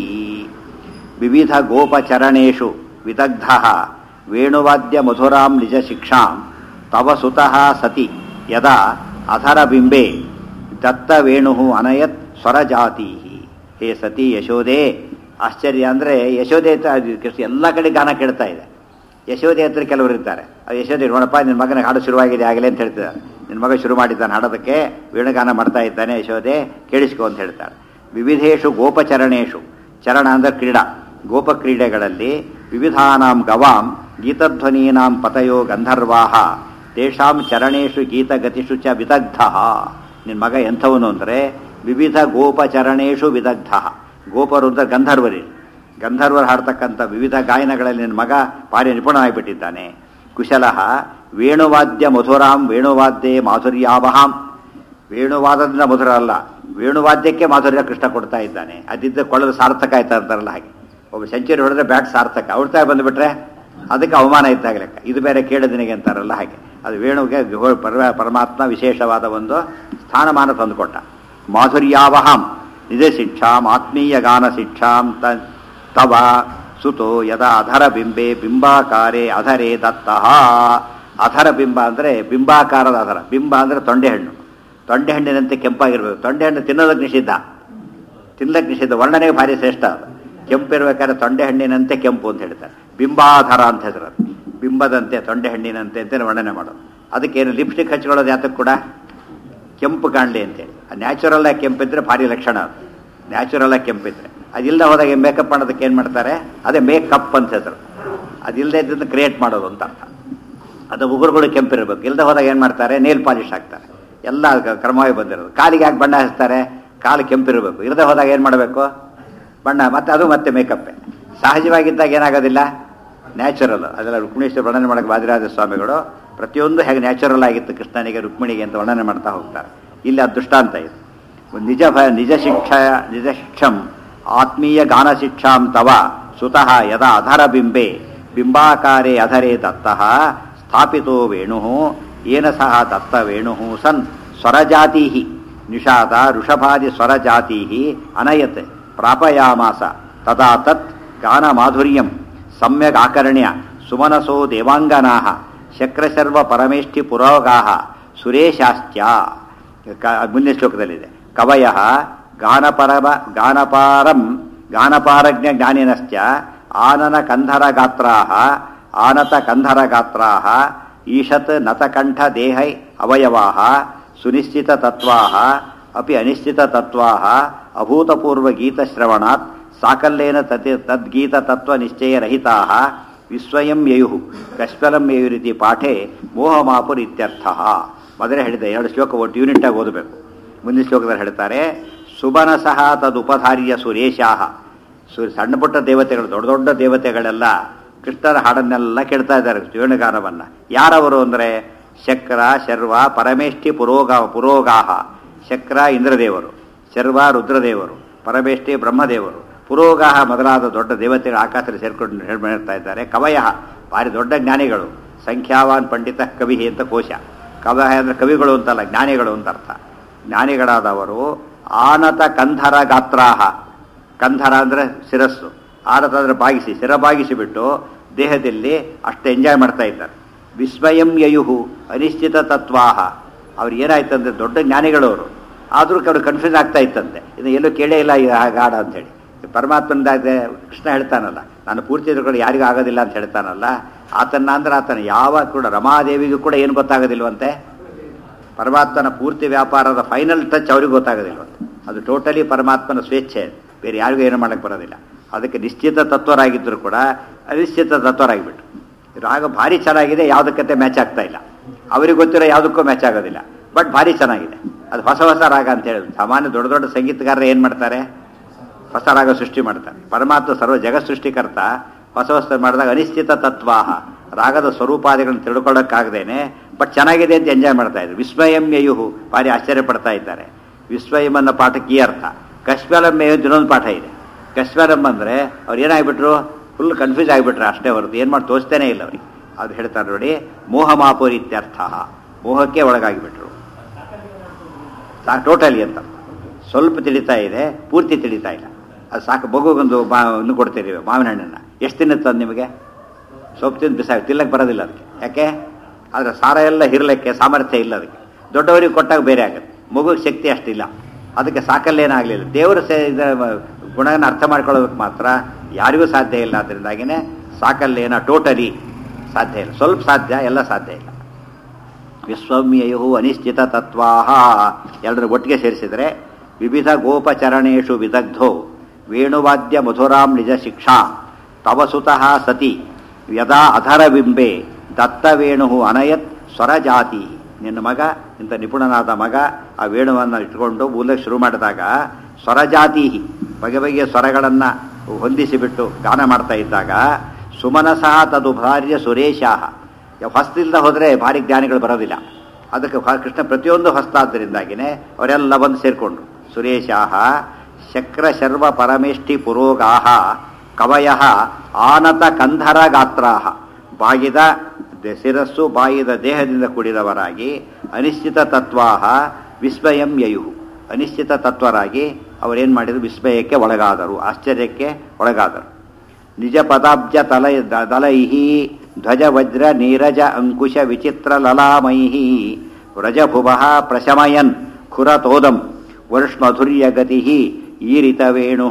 Speaker 1: ವಿವಿಧ ಗೋಪಚರಣೇಶು ವಿದಗ್ಧ ವೇಣುವಾದ್ಯ ಮಧುರಾಂ ನಿಜ ಶಿಕ್ಷಾಂ ತವ ಸುತಃ ಸತಿ ಯದಾ ಅಧರ ಬಿಂಬೆ ದತ್ತವೇಣು ಅನಯತ್ ಸ್ವರಜಾತೀ ಹೇ ಸತಿ ಯಶೋದೆ ಆಶ್ಚರ್ಯ ಅಂದರೆ ಯಶೋದೆ ಅಂತ ಅದು ಕೃಷ್ಣ ಎಲ್ಲ ಕಡೆ ಗಾನ ಕೇಳ್ತಾ ಇದೆ ಯಶೋದೆ ಹತ್ರ ಕೆಲವರು ಇರ್ತಾರೆ ಆ ಯಶೋದೆ ನೋಡಪ್ಪ ನಿನ್ನ ಮಗನಿಗೆ ಹಾಡು ಶುರುವಾಗಿದೆ ಆಗಲೇ ಅಂತ ಹೇಳ್ತಿದ್ದಾರೆ ನಿನ್ನ ಮಗ ಶುರು ಮಾಡಿದ್ದಾನೆ ಹಾಡೋದಕ್ಕೆ ವೇಣುಗಾನ ಮಾಡ್ತಾ ಇದ್ದಾನೆ ಯಶೋದೆ ಕೇಳಿಸ್ಕೊ ಅಂತ ಹೇಳ್ತಾಳೆ ವಿವಿಧೇಶು ಗೋಪಚರಣೇಶು ಚರಣ ಅಂದರೆ ಕ್ರೀಡಾ ಗೋಪ ಕ್ರೀಡೆಗಳಲ್ಲಿ ವಿವಿಧಾನಾಂ ಗವಾಂ ಗೀತಧ್ವನೀನಾಂ ಪತಯೋ ಗಂಧರ್ವಾಹ ತೇಷಾಂ ಚರಣೇಶು ಗೀತಗತಿಷು ಚ ವಿದಗ್ಧ ನಿನ್ನ ಮಗ ಎಂಥವನು ಅಂದರೆ ವಿವಿಧ ಗೋಪಚರಣೇಶು ವಿದಗ್ಧ ಗೋಪರು ಅಂದರೆ ಗಂಧರ್ವರಿ ಗಂಧರ್ವರು ಹಾಡ್ತಕ್ಕಂಥ ವಿವಿಧ ಗಾಯನಗಳಲ್ಲಿ ನಿನ್ನ ಮಗ ಭಾರಿ ನಿಪುಣನಾಗಿಬಿಟ್ಟಿದ್ದಾನೆ ಕುಶಲಃ ವೇಣುವಾದ್ಯ ಮಧುರಾಂ ವೇಣುವಾದ್ಯೆ ಮಾಧುರ್ಯಾವಹಾಂ ವೇಣುವಾದದಿಂದ ಮಧುರ ಅಲ್ಲ ವೇಣುವಾದ್ಯಕ್ಕೆ ಮಾಧುರ್ಯ ಕೃಷ್ಣ ಕೊಡ್ತಾ ಇದ್ದಾನೆ ಅದಿದ್ದ ಕೊಳ್ಳಲು ಸಾರ್ಥಕ ಆಯ್ತಾ ಅಂತಾರಲ್ಲ ಹಾಗೆ ಒಬ್ಬ ಸೆಂಚುರಿ ಹೊಡೆದ್ರೆ ಬ್ಯಾಟ್ ಸಾರ್ಥಕ ಔಡ್ತಾ ಬಂದುಬಿಟ್ರೆ ಅದಕ್ಕೆ ಅವಮಾನ ಇದ್ದಾಗ ಲೆಕ್ಕ ಇದು ಬೇರೆ ಕೇಳದಿನಿಗೆ ಅಂತಾರಲ್ಲ ಹಾಗೆ ಅದು ವೇಣುಗೆ ಗೋ- ಪರ- ಪರಮಾತ್ಮ ವಿಶೇಷವಾದ ಒಂದು ಸ್ಥಾನಮಾನ ತಂದುಕೊಟ್ಟ ಮಾಧುರ್ಯಾವಹಾಂ ನಿಜ ಶಿಕ್ಷಾಂ ಆತ್ಮೀಯ ಗಾನ ಶಿಕ್ಷಾಂ ತ ತವ ಸುತೋ ಯದ ಅಧರ ಬಿಂಬೆ ಬಿಂಬಾಕಾರೆ ಅಧರೆ ದತ್ತಃ ಅಧರ ಬಿಂಬ ಅಂದರೆ ಬಿಂಬಾಕಾರದ ಅಧರ ಬಿಂಬ ಅಂದರೆ ತೊಂಡೆ ಹಣ್ಣು ತೊಂಡೆ ಹಣ್ಣಿನಂತೆ ಕೆಂಪಾಗಿರ್ಬೇಕು ತೊಂಡೆ ಹಣ್ಣು ತಿನ್ನೋದಕ್ಕೆ ನಿಷಿದ್ಧ ತಿನ್ನಕ್ಕೆ ನಿಷಿದ್ಧ ವರ್ಣನೆಗೆ ಭಾರಿ ಶ್ರೇಷ್ಠ ಅದು ಕೆಂಪಿರ್ಬೇಕಾದ್ರೆ ತೊಂಡೆ ಹಣ್ಣಿನಂತೆ ಕೆಂಪು ಅಂತ ಹೇಳ್ತಾರೆ ಬಿಂಬಾಧಾರ ಅಂತ ಹೆಸರು ಅದು. ಬಿಂಬದಂತೆ ತೊಂಡೆ ಹಣ್ಣಿನಂತೆ ಅಂತ ವರ್ಣನೆ ಮಾಡೋದು ಅದಕ್ಕೇನು ಲಿಪ್ಸ್ಟಿಕ್ ಹಚ್ಕೊಳ್ಳೋದು ಯಾತಕ್ಕೆ ಕೂಡ ಕೆಂಪು ಕಾಣಲಿ ಅಂತೇಳಿ ನ್ಯಾಚುರಲ್ ಆಗಿ ಕೆಂಪಿದ್ರೆ ಭಾರಿ ಲಕ್ಷಣ ಅದು ನ್ಯಾಚುರಲ್ ಆಗಿ ಕೆಂಪಿದ್ರೆ ಅದಿಲ್ಲದೆ ಹೋದಾಗ ಮೇಕಪ್ ಮಾಡೋದಕ್ಕೆ ಏನು ಮಾಡ್ತಾರೆ ಅದೇ ಮೇಕಪ್ ಅಂತ ಹೆಸರು ಅದಿಲ್ಲದೆ ಇದ್ದನ್ನು ಕ್ರಿಯೇಟ್ ಮಾಡೋದು ಅಂತ ಅರ್ಥ ಅದು ಉಗುರುಗಳು ಕೆಂಪಿರಬೇಕು ಇಲ್ಲದೆ ಹೋದಾಗ ಏನು ಮಾಡ್ತಾರೆ ನೇಲ್ ಪಾಲಿಶ್ ಹಾಕ್ತಾರೆ ಎಲ್ಲ ಕ- ಕ್ರಮವಾಗಿ ಬಂದಿರೋದು ಕಾಲಿಗೆ ಯಾಕೆ ಬಣ್ಣ ಹಚ್ತಾರೆ ಕಾಲು ಕೆಂಪಿರಬೇಕು ಇಲ್ಲದೆ ಹೋದಾಗ ಏನು ಮಾಡಬೇಕು ಬಣ್ಣ ಮತ್ತೆ ಅದು ಮತ್ತೆ ಮೇಕಪ್ಪೇ ಸಹಜವಾಗಿದ್ದಾಗ ಏನಾಗೋದಿಲ್ಲ ನ್ಯಾಚುರಲ್ ಅದೆಲ್ಲ ರುಕ್ಮಿಣೇಶ್ವರ ವರ್ಣನೆ ಮಾಡಕ್ಕೆ ಬಾದಿರಾಜ ಸ್ವಾಮಿಗಳು ಪ್ರತಿಯೊಂದು ಹೇಗೆ ನ್ಯಾಚುರಲ್ ಆಗಿತ್ತು ಕೃಷ್ಣನಿಗೆ ರುಕ್ಮಿಣಿಗೆ ಅಂತ ವರ್ಣನೆ ಮಾಡ್ತಾ ಹೋಗ್ತಾರೆ ಇಲ್ಲಿ ಅದು ದೃಷ್ಟಾಂತ ಇದು ಒಂದು ನಿಜ ಭ ನಿಜ ಶಿಕ್ಷ ನಿಜ ಶಿಕ್ಷಂ ಆತ್ಮೀಯ ಗಾನ ಶಿಕ್ಷಾಂ ತವ ಸುತಃ ಯದಾ ಅಧರ ಬಿಂಬೆ ಬಿಂಬಾಕಾರೆ ಅಧರೆ ದತ್ತಃ ಸ್ಥಾಪಿತೋ ವೇಣು ಏನ ಸಹ ದತ್ತ ವೇಣು ಸನ್ ಸ್ವರಜಾತಿ ನಿಷಾದ ಋಷಭಾದಿ ಸ್ವರಜಾತಿ ಅನಯತ್ ಪ್ರಾಪಯಾಮಾಸ ತದಾ ತತ್ ಗಾನ ಮಾಧುರ್ಯಂ ಸಮ್ಯಗ್ ಆಕರ್ಣ್ಯ ಸುಮನಸೋ ದೇವಾಂಗನಾ ಶಕ್ರಶರ್ವ ಪರಮೇಷ್ಠಿ ಪುರೋಗಾ ಸುರೇಶಾಶ್ಚ ಕ- ಮುಂದಿನ ಶ್ಲೋಕದಲ್ಲಿದೆ ಕವಯ ಗಾನಪರಮ ಗಾನಪಾರಂ ಗಾನಪಾರಜ್ಞ ಜ್ಞಾನಿನಶ್ಚ ಆನನ ಕಂಧರ ಗಾತ್ರಾ ಆನತ ಕಂಧರ ಗಾತ್ರಾ ಈಶತ್ ನತಕಂಠ ದೇಹೈ ಅವಯವಾ ಸುನಿಶ್ಚಿತ ತತ್ವಾ ಅಪಿ ಅನಿಶ್ಚಿತ ತತ್ವಾ ಅಭೂತಪೂರ್ವ ಗೀತಶ್ರವಣಾತ್ ಸಾಕಲ್ಯೇನ ತತ್ ತದ್ಗೀತ ತತ್ವ ನಿಶ್ಚಯ ರಹಿತಾ ವಿಸ್ವಯಂ ಯಯು ಕಶ್ವಲಂ ಯಯುರಿತಿ ಪಾಠೆ ಮೋಹಮಾಪುರ್ ಇತ್ಯರ್ಥ ಮೊದಲೇ ಹೇಳಿದೆ ಎರಡು ಶ್ಲೋಕ ಒಟ್ಟು ಯೂನಿಟಾಗಿ ಓದಬೇಕು ಮುಂದಿನ ಶ್ಲೋಕದಲ್ಲಿ ಹೇಳ್ತಾರೆ ಸುಬನಸಃ ತದುಪಧಾರ್ಯ ಸುರೇಶಾಹ ಸು ಸಣ್ಣ ಪುಟ್ಟ ದೇವತೆಗಳು ದೊಡ್ಡ ದೊಡ್ಡ ದೇವತೆಗಳೆಲ್ಲ ಕೃಷ್ಣರ ಹಾಡನ್ನೆಲ್ಲ ಕೇಳ್ತಾ ಇದ್ದಾರೆ ವೇಣುಗಾನವನ್ನು ಯಾರವರು ಅಂದರೆ ಶಕ್ರ ಶರ್ವ ಪರಮೇಷ್ಠಿ ಪುರೋಗ ಪುರೋಗಾಹ ಶಕ್ರ ಇಂದ್ರದೇವರು ಶರ್ವ ರುದ್ರದೇವರು ಪರಮೇಷ್ಠಿ ಬ್ರಹ್ಮದೇವರು ಪುರೋಗಾಹ ಮೊದಲಾದ ದೊಡ್ಡ ದೇವತೆಗಳು ಆಕಾಶದಲ್ಲಿ ಸೇರ್ಕೊಂಡು ಹೇಳ್ತಾ ಇದ್ದಾರೆ ಕವಯ ಭಾರಿ ದೊಡ್ಡ ಜ್ಞಾನಿಗಳು ಸಂಖ್ಯಾವಾನ್ ಪಂಡಿತ ಕವಿ ಅಂತ ಕೋಶ ಕವಯ ಅಂದರೆ ಕವಿಗಳು ಅಂತಲ್ಲ ಜ್ಞಾನಿಗಳು ಅಂತ ಅರ್ಥ ಜ್ಞಾನಿಗಳಾದವರು ಆನತ ಕಂಧರ ಗಾತ್ರಾಹ ಕಂಧರ ಅಂದರೆ ಶಿರಸ್ಸು ಆನತ ಅಂದರೆ ಬಾಗಿಸಿ ಶಿರ ಬಾಗಿಸಿಬಿಟ್ಟು ದೇಹದಲ್ಲಿ ಅಷ್ಟು ಎಂಜಾಯ್ ಮಾಡ್ತಾ ಇದ್ದಾರೆ ವಿಸ್ಮಯಂ ಯಯುಹು ಅನಿಶ್ಚಿತ ತತ್ವಾಹ ಅವ್ರು ಏನಾಯ್ತಂದ್ರೆ ದೊಡ್ಡ ಜ್ಞಾನಿಗಳವರು ಆದರೂ ಕೆಲವು ಕನ್ಫ್ಯೂಸ್ ಆಗ್ತಾ ಇತ್ತಂತೆ ಇದು ಎಲ್ಲೂ ಕೇಳೇ ಇಲ್ಲ ಈ ಹಾಡ ಅಂತೇಳಿ ಪರಮಾತ್ಮನಿಂದಾಗಿದೆ ಕೃಷ್ಣ ಹೇಳ್ತಾನಲ್ಲ ನಾನು ಪೂರ್ತಿ ತಿಳ್ಕೊಂಡು ಯಾರಿಗೂ ಆಗೋದಿಲ್ಲ ಅಂತ ಹೇಳ್ತಾನಲ್ಲ ಆತನ ಅಂದ್ರೆ ಆತನ ಯಾವ ಕೂಡ ರಮಾದೇವಿಗೂ ಕೂಡ ಏನು ಗೊತ್ತಾಗೋದಿಲ್ವಂತೆ ಪರಮಾತ್ಮನ ಪೂರ್ತಿ ವ್ಯಾಪಾರದ ಫೈನಲ್ ಟಚ್ ಅವ್ರಿಗೆ ಗೊತ್ತಾಗೋದಿಲ್ವಂತೆ ಅದು ಟೋಟಲಿ ಪರಮಾತ್ಮನ ಸ್ವೇಚ್ಛೆ ಬೇರೆ ಯಾರಿಗೂ ಏನು ಮಾಡಕ್ಕೆ ಬರೋದಿಲ್ಲ ಅದಕ್ಕೆ ನಿಶ್ಚಿತ ತತ್ವರಾಗಿದ್ದರೂ ಕೂಡ ಅನಿಶ್ಚಿತ ತತ್ವರಾಗಿಬಿಟ್ಟು ರಾಗ ಭಾರಿ ಚೆನ್ನಾಗಿದೆ ಯಾವುದಕ್ಕಂತೆ ಮ್ಯಾಚ್ ಆಗ್ತಾ ಇಲ್ಲ ಅವ್ರಿಗೆ ಗೊತ್ತಿರೋ ಯಾವುದಕ್ಕೂ ಮ್ಯಾಚ್ ಆಗೋದಿಲ್ಲ ಬಟ್ ಭಾರಿ ಚೆನ್ನಾಗಿದೆ ಅದು ಹೊಸ ಹೊಸ ರಾಗ ಅಂತ ಹೇಳಿ ಸಾಮಾನ್ಯ ದೊಡ್ಡ ದೊಡ್ಡ ಸಂಗೀತಗಾರರು ಏನು ಮಾಡ್ತಾರೆ ಹೊಸ ರಾಗ ಸೃಷ್ಟಿ ಮಾಡ್ತಾರೆ ಪರಮಾತ್ಮ ಸರ್ವ ಜಗತ್ ಸೃಷ್ಟಿಕರ್ತ ಹೊಸ ಹೊಸ ಮಾಡಿದಾಗ ಅನಿಶ್ಚಿತ ತತ್ವಾಹ ರಾಗದ ಸ್ವರೂಪಾದಿಗಳನ್ನು ತಿಳ್ಕೊಳ್ಳೋಕ್ಕಾಗದೇನೆ ಬಟ್ ಚೆನ್ನಾಗಿದೆ ಅಂತ ಎಂಜಾಯ್ ಮಾಡ್ತಾ ಇದ್ರು ವಿಸ್ಮಯಂ ಯಯುಹು ಭಾರಿ ಆಶ್ಚರ್ಯ ಪಡ್ತಾ ಇದ್ದಾರೆ ವಿಸ್ಮಯಂ ಅನ್ನೋ ಪಾಠಕ್ಕೆ ಈ ಅರ್ಥ ಕಶ್ಮಲಂ ಮೇಯು ಅಂತ ಇನ್ನೊಂದು ಪಾಠ ಇದೆ ಕಶ್ಮಲಂ ಅಂದರೆ ಅವ್ರು ಏನಾಗ್ಬಿಟ್ರು ಫುಲ್ ಕನ್ಫ್ಯೂಸ್ ಆಗಿಬಿಟ್ರು ಅಷ್ಟೇ ಹೊರತು ಏನು ಮಾಡಿ ತೋರಿಸ್ತೇನೆ ಇಲ್ಲ ಅವ್ರಿಗೆ ಅದು ಹೇಳ್ತಾರೆ ನೋಡಿ ಮೋಹ ಮಾಪುರಿ ಇತ್ಯರ್ಥ ಮೋಹಕ್ಕೆ ಒಳಗಾಗಿಬಿಟ್ರು ಸಾಕು ಟೋಟಲಿ ಅಂತ ಸ್ವಲ್ಪ ತಿಳಿತಾ ಇದೆ ಪೂರ್ತಿ ತಿಳಿತಾ ಇಲ್ಲ ಅದು ಸಾಕು ಮಗುಗೊಂದು ಮಾ ಇನ್ನು ಕೊಡ್ತೀರಿ ಮಾವಿನ ಹಣ್ಣನ್ನು ಎಷ್ಟು ತಿನ್ನುತ್ತೆ ಅದು ನಿಮಗೆ ಸೊಪ್ಪು ತಿಂದು ಬಿಸಾಕಿ ತಿನ್ನಕ್ಕೆ ಬರೋದಿಲ್ಲ ಅದಕ್ಕೆ ಯಾಕೆ ಆದರೆ ಸಾರ ಎಲ್ಲ ಹಿರಲಿಕ್ಕೆ ಸಾಮರ್ಥ್ಯ ಇಲ್ಲ ಅದಕ್ಕೆ ದೊಡ್ಡವರಿಗೆ ಕೊಟ್ಟಾಗ ಬೇರೆ ಆಗುತ್ತೆ ಮಗುಗೆ ಶಕ್ತಿ ಅಷ್ಟಿಲ್ಲ ಅದಕ್ಕೆ ಸಾಕಲ್ಲೇನಾಗಲಿಲ್ಲ ದೇವರು ಸೇ ಇದರ ಗುಣನ ಅರ್ಥ ಮಾಡ್ಕೊಳ್ಳೋದಕ್ಕೆ ಮಾತ್ರ ಯಾರಿಗೂ ಸಾಧ್ಯ ಇಲ್ಲ ಅದರಿಂದಾಗಿನೇ ಸಾಕಲ್ಲೇನ ಟೋಟಲಿ ಸಾಧ್ಯ ಇಲ್ಲ ಸ್ವಲ್ಪ ಸಾಧ್ಯ ಎಲ್ಲ ಸಾಧ್ಯ ಇಲ್ಲ ವಿಶ್ವಮ್ಯಯು ಅನಿಶ್ಚಿತ ತತ್ವಾಹ ಎಲ್ಲರ ಒಟ್ಟಿಗೆ ಸೇರಿಸಿದರೆ ವಿವಿಧ ಗೋಪಚರಣೇಶು ವಿದಗ್ಧೋ ವೇಣುವಾದ್ಯ ಮಧುರಾಂ ನಿಜ ಶಿಕ್ಷಾ ತವ ಸುತಃ ಸತಿ ಯದಾ ಅಧರಬಿಂಬೆ ದತ್ತವೇಣು ಅನಯತ್ ಸ್ವರಜಾತಿ ನಿನ್ನ ಮಗ ಇಂಥ ನಿಪುಣನಾದ ಮಗ ಆ ವೇಣುವನ್ನು ಇಟ್ಕೊಂಡು ಮೂಲಕ್ಕೆ ಶುರು ಮಾಡಿದಾಗ ಸ್ವರಜಾತಿ ಬಗೆ ಬಗೆಯ ಸ್ವರಗಳನ್ನು ಹೊಂದಿಸಿಬಿಟ್ಟು ಗಾನ ಮಾಡ್ತಾ ಇದ್ದಾಗ ಸುಮನಸಃ ತದು ಭಾರ್ಯ ಸುರೇಶಾಹ ಹೊಸ್ತಿಲ್ದ ಹೋದರೆ ಭಾರಿ ಜ್ಞಾನಿಗಳು ಬರೋದಿಲ್ಲ ಅದಕ್ಕೆ ಭಾ- ಕೃಷ್ಣ ಪ್ರತಿಯೊಂದು ಹೊಸ್ತಾದ್ದರಿಂದಾಗಿನೇ ಅವರೆಲ್ಲ ಬಂದು ಸೇರಿಕೊಂಡ್ರು ಸುರೇಶಾಹ ಶಕ್ರ ಶರ್ವ ಪರಮೇಷ್ಠಿ ಪುರೋಗಾಹ ಕವಯ ಆನತ ಕಂಧರ ಗಾತ್ರಾಹ ಬಾಗಿದ ದೆ- ಶಿರಸ್ಸು ಬಾಯಿದ ದೇಹದಿಂದ ಕೂಡಿದವರಾಗಿ ಅನಿಶ್ಚಿತ ತತ್ವಾಹ ವಿಸ್ಮಯಂ ಯಯು ಅನಿಶ್ಚಿತ ತತ್ವರಾಗಿ ಅವರೇನು ಮಾಡಿದರು ವಿಸ್ಮಯಕ್ಕೆ ಒಳಗಾದರು ಆಶ್ಚರ್ಯಕ್ಕೆ ಒಳಗಾದರು ನಿಜ ಪದಾಬ್ಜ ತಲ ದಲೈಹಿ ಧ್ವಜ ವಜ್ರ ನೀರಜ ಅಂಕುಶ ವಿಚಿತ್ರ ಲಲಾಮೈಹಿ ವ್ರಜಭುವ ಪ್ರಶಮಯನ್ ಖುರತೋದಂ ವರ್ಷಮಧುರ್ಯ ಗತಿ ಈರಿತ ವೇಣು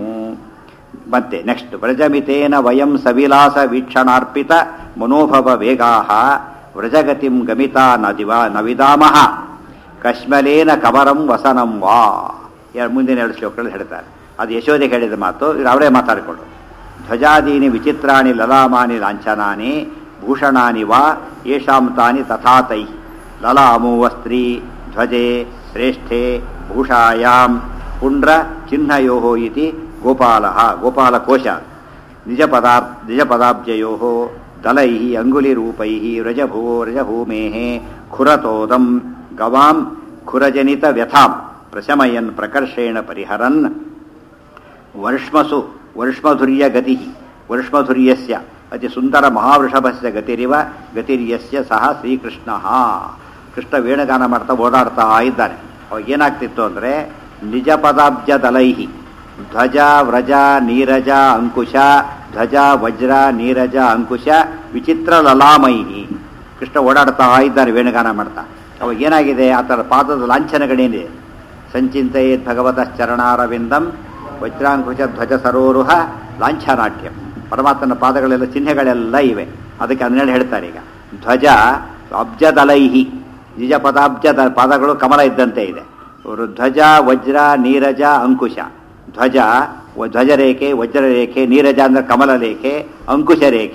Speaker 1: ಮತ್ತೆ ನೆಕ್ಸ್ಟ್ ವ್ರಜಮಿತೇನ ವಯಂ ಸವಿಲಾಸ ವೀಕ್ಷಣಾರ್ಪಿತ ಮನೋಭವ ವೇಗಾ ವ್ರಜಗತಿಂ ಗಮಿತಾ ನದಿವ ನವಿದಾಮಹ ಕಶ್ಮಲೇನ ಕವರಂ ವಸನಂ ವಾ ಎರಡು ಮುಂದಿನ ಎರಡು ಶ್ಲೋಕಗಳು ಹೇಳ್ತಾರೆ ಅದು ಯಶೋದೆ ಹೇಳಿದ ಮಾತು ಇದು ಅವರೇ ಮಾತಾಡಿಕೊಂಡು ಧ್ವಜಾದೀನಿ ವಿಚಿತ್ರಾಣಿ ಲಲಾಮಾನಿ ಲಾಂಛನಾನಿ ಭೂಷಣಾನಿ ವಾ ಯೇಷಾಂ ತಾನಿ ತಥಾತೈ ಲಲಾಮೋ ವಸ್ತ್ರೀ ಧ್ವಜೆ ಶ್ರೇಷ್ಠೆ ಭೂಷಾಯಾಂ ಪುಂಡ್ರ ಚಿಹ್ನಯೋ ಇತಿ ಗೋಪಾಲ ಗೋಪಾಲಕೋಶ ನಿಜ ಪದಾರ್ ನಿಜ ಪದಾಬ್ಜಯೋ ದಲೈ ಅಂಗುಲಿರೂಪೈ ವ್ರಜಭೂ ವ್ರಜಭೂಮೇ ಖುರತೋದಂ ಗವಾಂ ಖುರಜನಿತ ವ್ಯಥಾಂ ಪ್ರಶಮಯನ್ ಪ್ರಕರ್ಷೇಣ ಪರಿಹರನ್ ವರ್ಷಮಸು ವರ್ಷಮಧುರ್ಯ ಗತಿ ವರ್ಷಮಧುರ್ಯಸ್ಯ ಅತಿ ಸುಂದರ ಮಹಾವೃಷಭಸ್ಯ ಗತಿರಿವ ಗತಿರ್ಯಸ್ಯ ಸಹ ಶ್ರೀಕೃಷ್ಣ ಕೃಷ್ಣ ವೇಣುಗಾನ ಮಾಡ್ತಾ ಓಡಾಡ್ತಾ ಇದ್ದಾನೆ ಅವಾಗ ಏನಾಗ್ತಿತ್ತು ಅಂದರೆ ನಿಜ ಪದಾಬ್ಜ ದಲೈಹಿ ಧ್ವಜ ವ್ರಜ ನೀರಜ ಅಂಕುಶ ಧ್ವಜ ವಜ್ರ ನೀರಜ ಅಂಕುಶ ವಿಚಿತ್ರ ಲಲಾಮೈಹಿ ಕೃಷ್ಣ ಓಡಾಡ್ತಾ ಇದ್ದಾನೆ ವೇಣುಗಾನ ಮಾಡ್ತಾ ಅವಾಗ ಏನಾಗಿದೆ ಆತನ ಪಾದದ ಲಾಂಛನಗಳೇನಿದೆ ಸಂಚಿಂತೆಯೇತ್ ಭಗವತಃ ಚರಣಾರವಿಂದಂ ವಜ್ರಾಂಕುಶ ಧ್ವಜ ಸರೋರುಹ ಲಾಂಛನಾಟ್ಯಂ ಪರಮಾತ್ಮನ ಪಾದಗಳೆಲ್ಲ ಚಿಹ್ನೆಗಳೆಲ್ಲ ಇವೆ ಅದಕ್ಕೆ ಹನ್ನೆರಡು ಹೇಳ್ತಾರೆ ಈಗ ಧ್ವಜ ಅಬ್ಜದಲೈಹಿ ನಿಜ ಪದಾಬ್ಜ ದ- ಪಾದಗಳು ಕಮಲ ಇದ್ದಂತೆ ಇದೆ ಅವರು ಧ್ವಜ ವಜ್ರ ನೀರಜ ಅಂಕುಶ ಧ್ವಜ ವ- ಧ್ವಜರೇಖೆ ವಜ್ರರೇಖೆ ನೀರಜ ಅಂದ್ರೆ ಕಮಲ ರೇಖೆ ಅಂಕುಶ ರೇಖೆ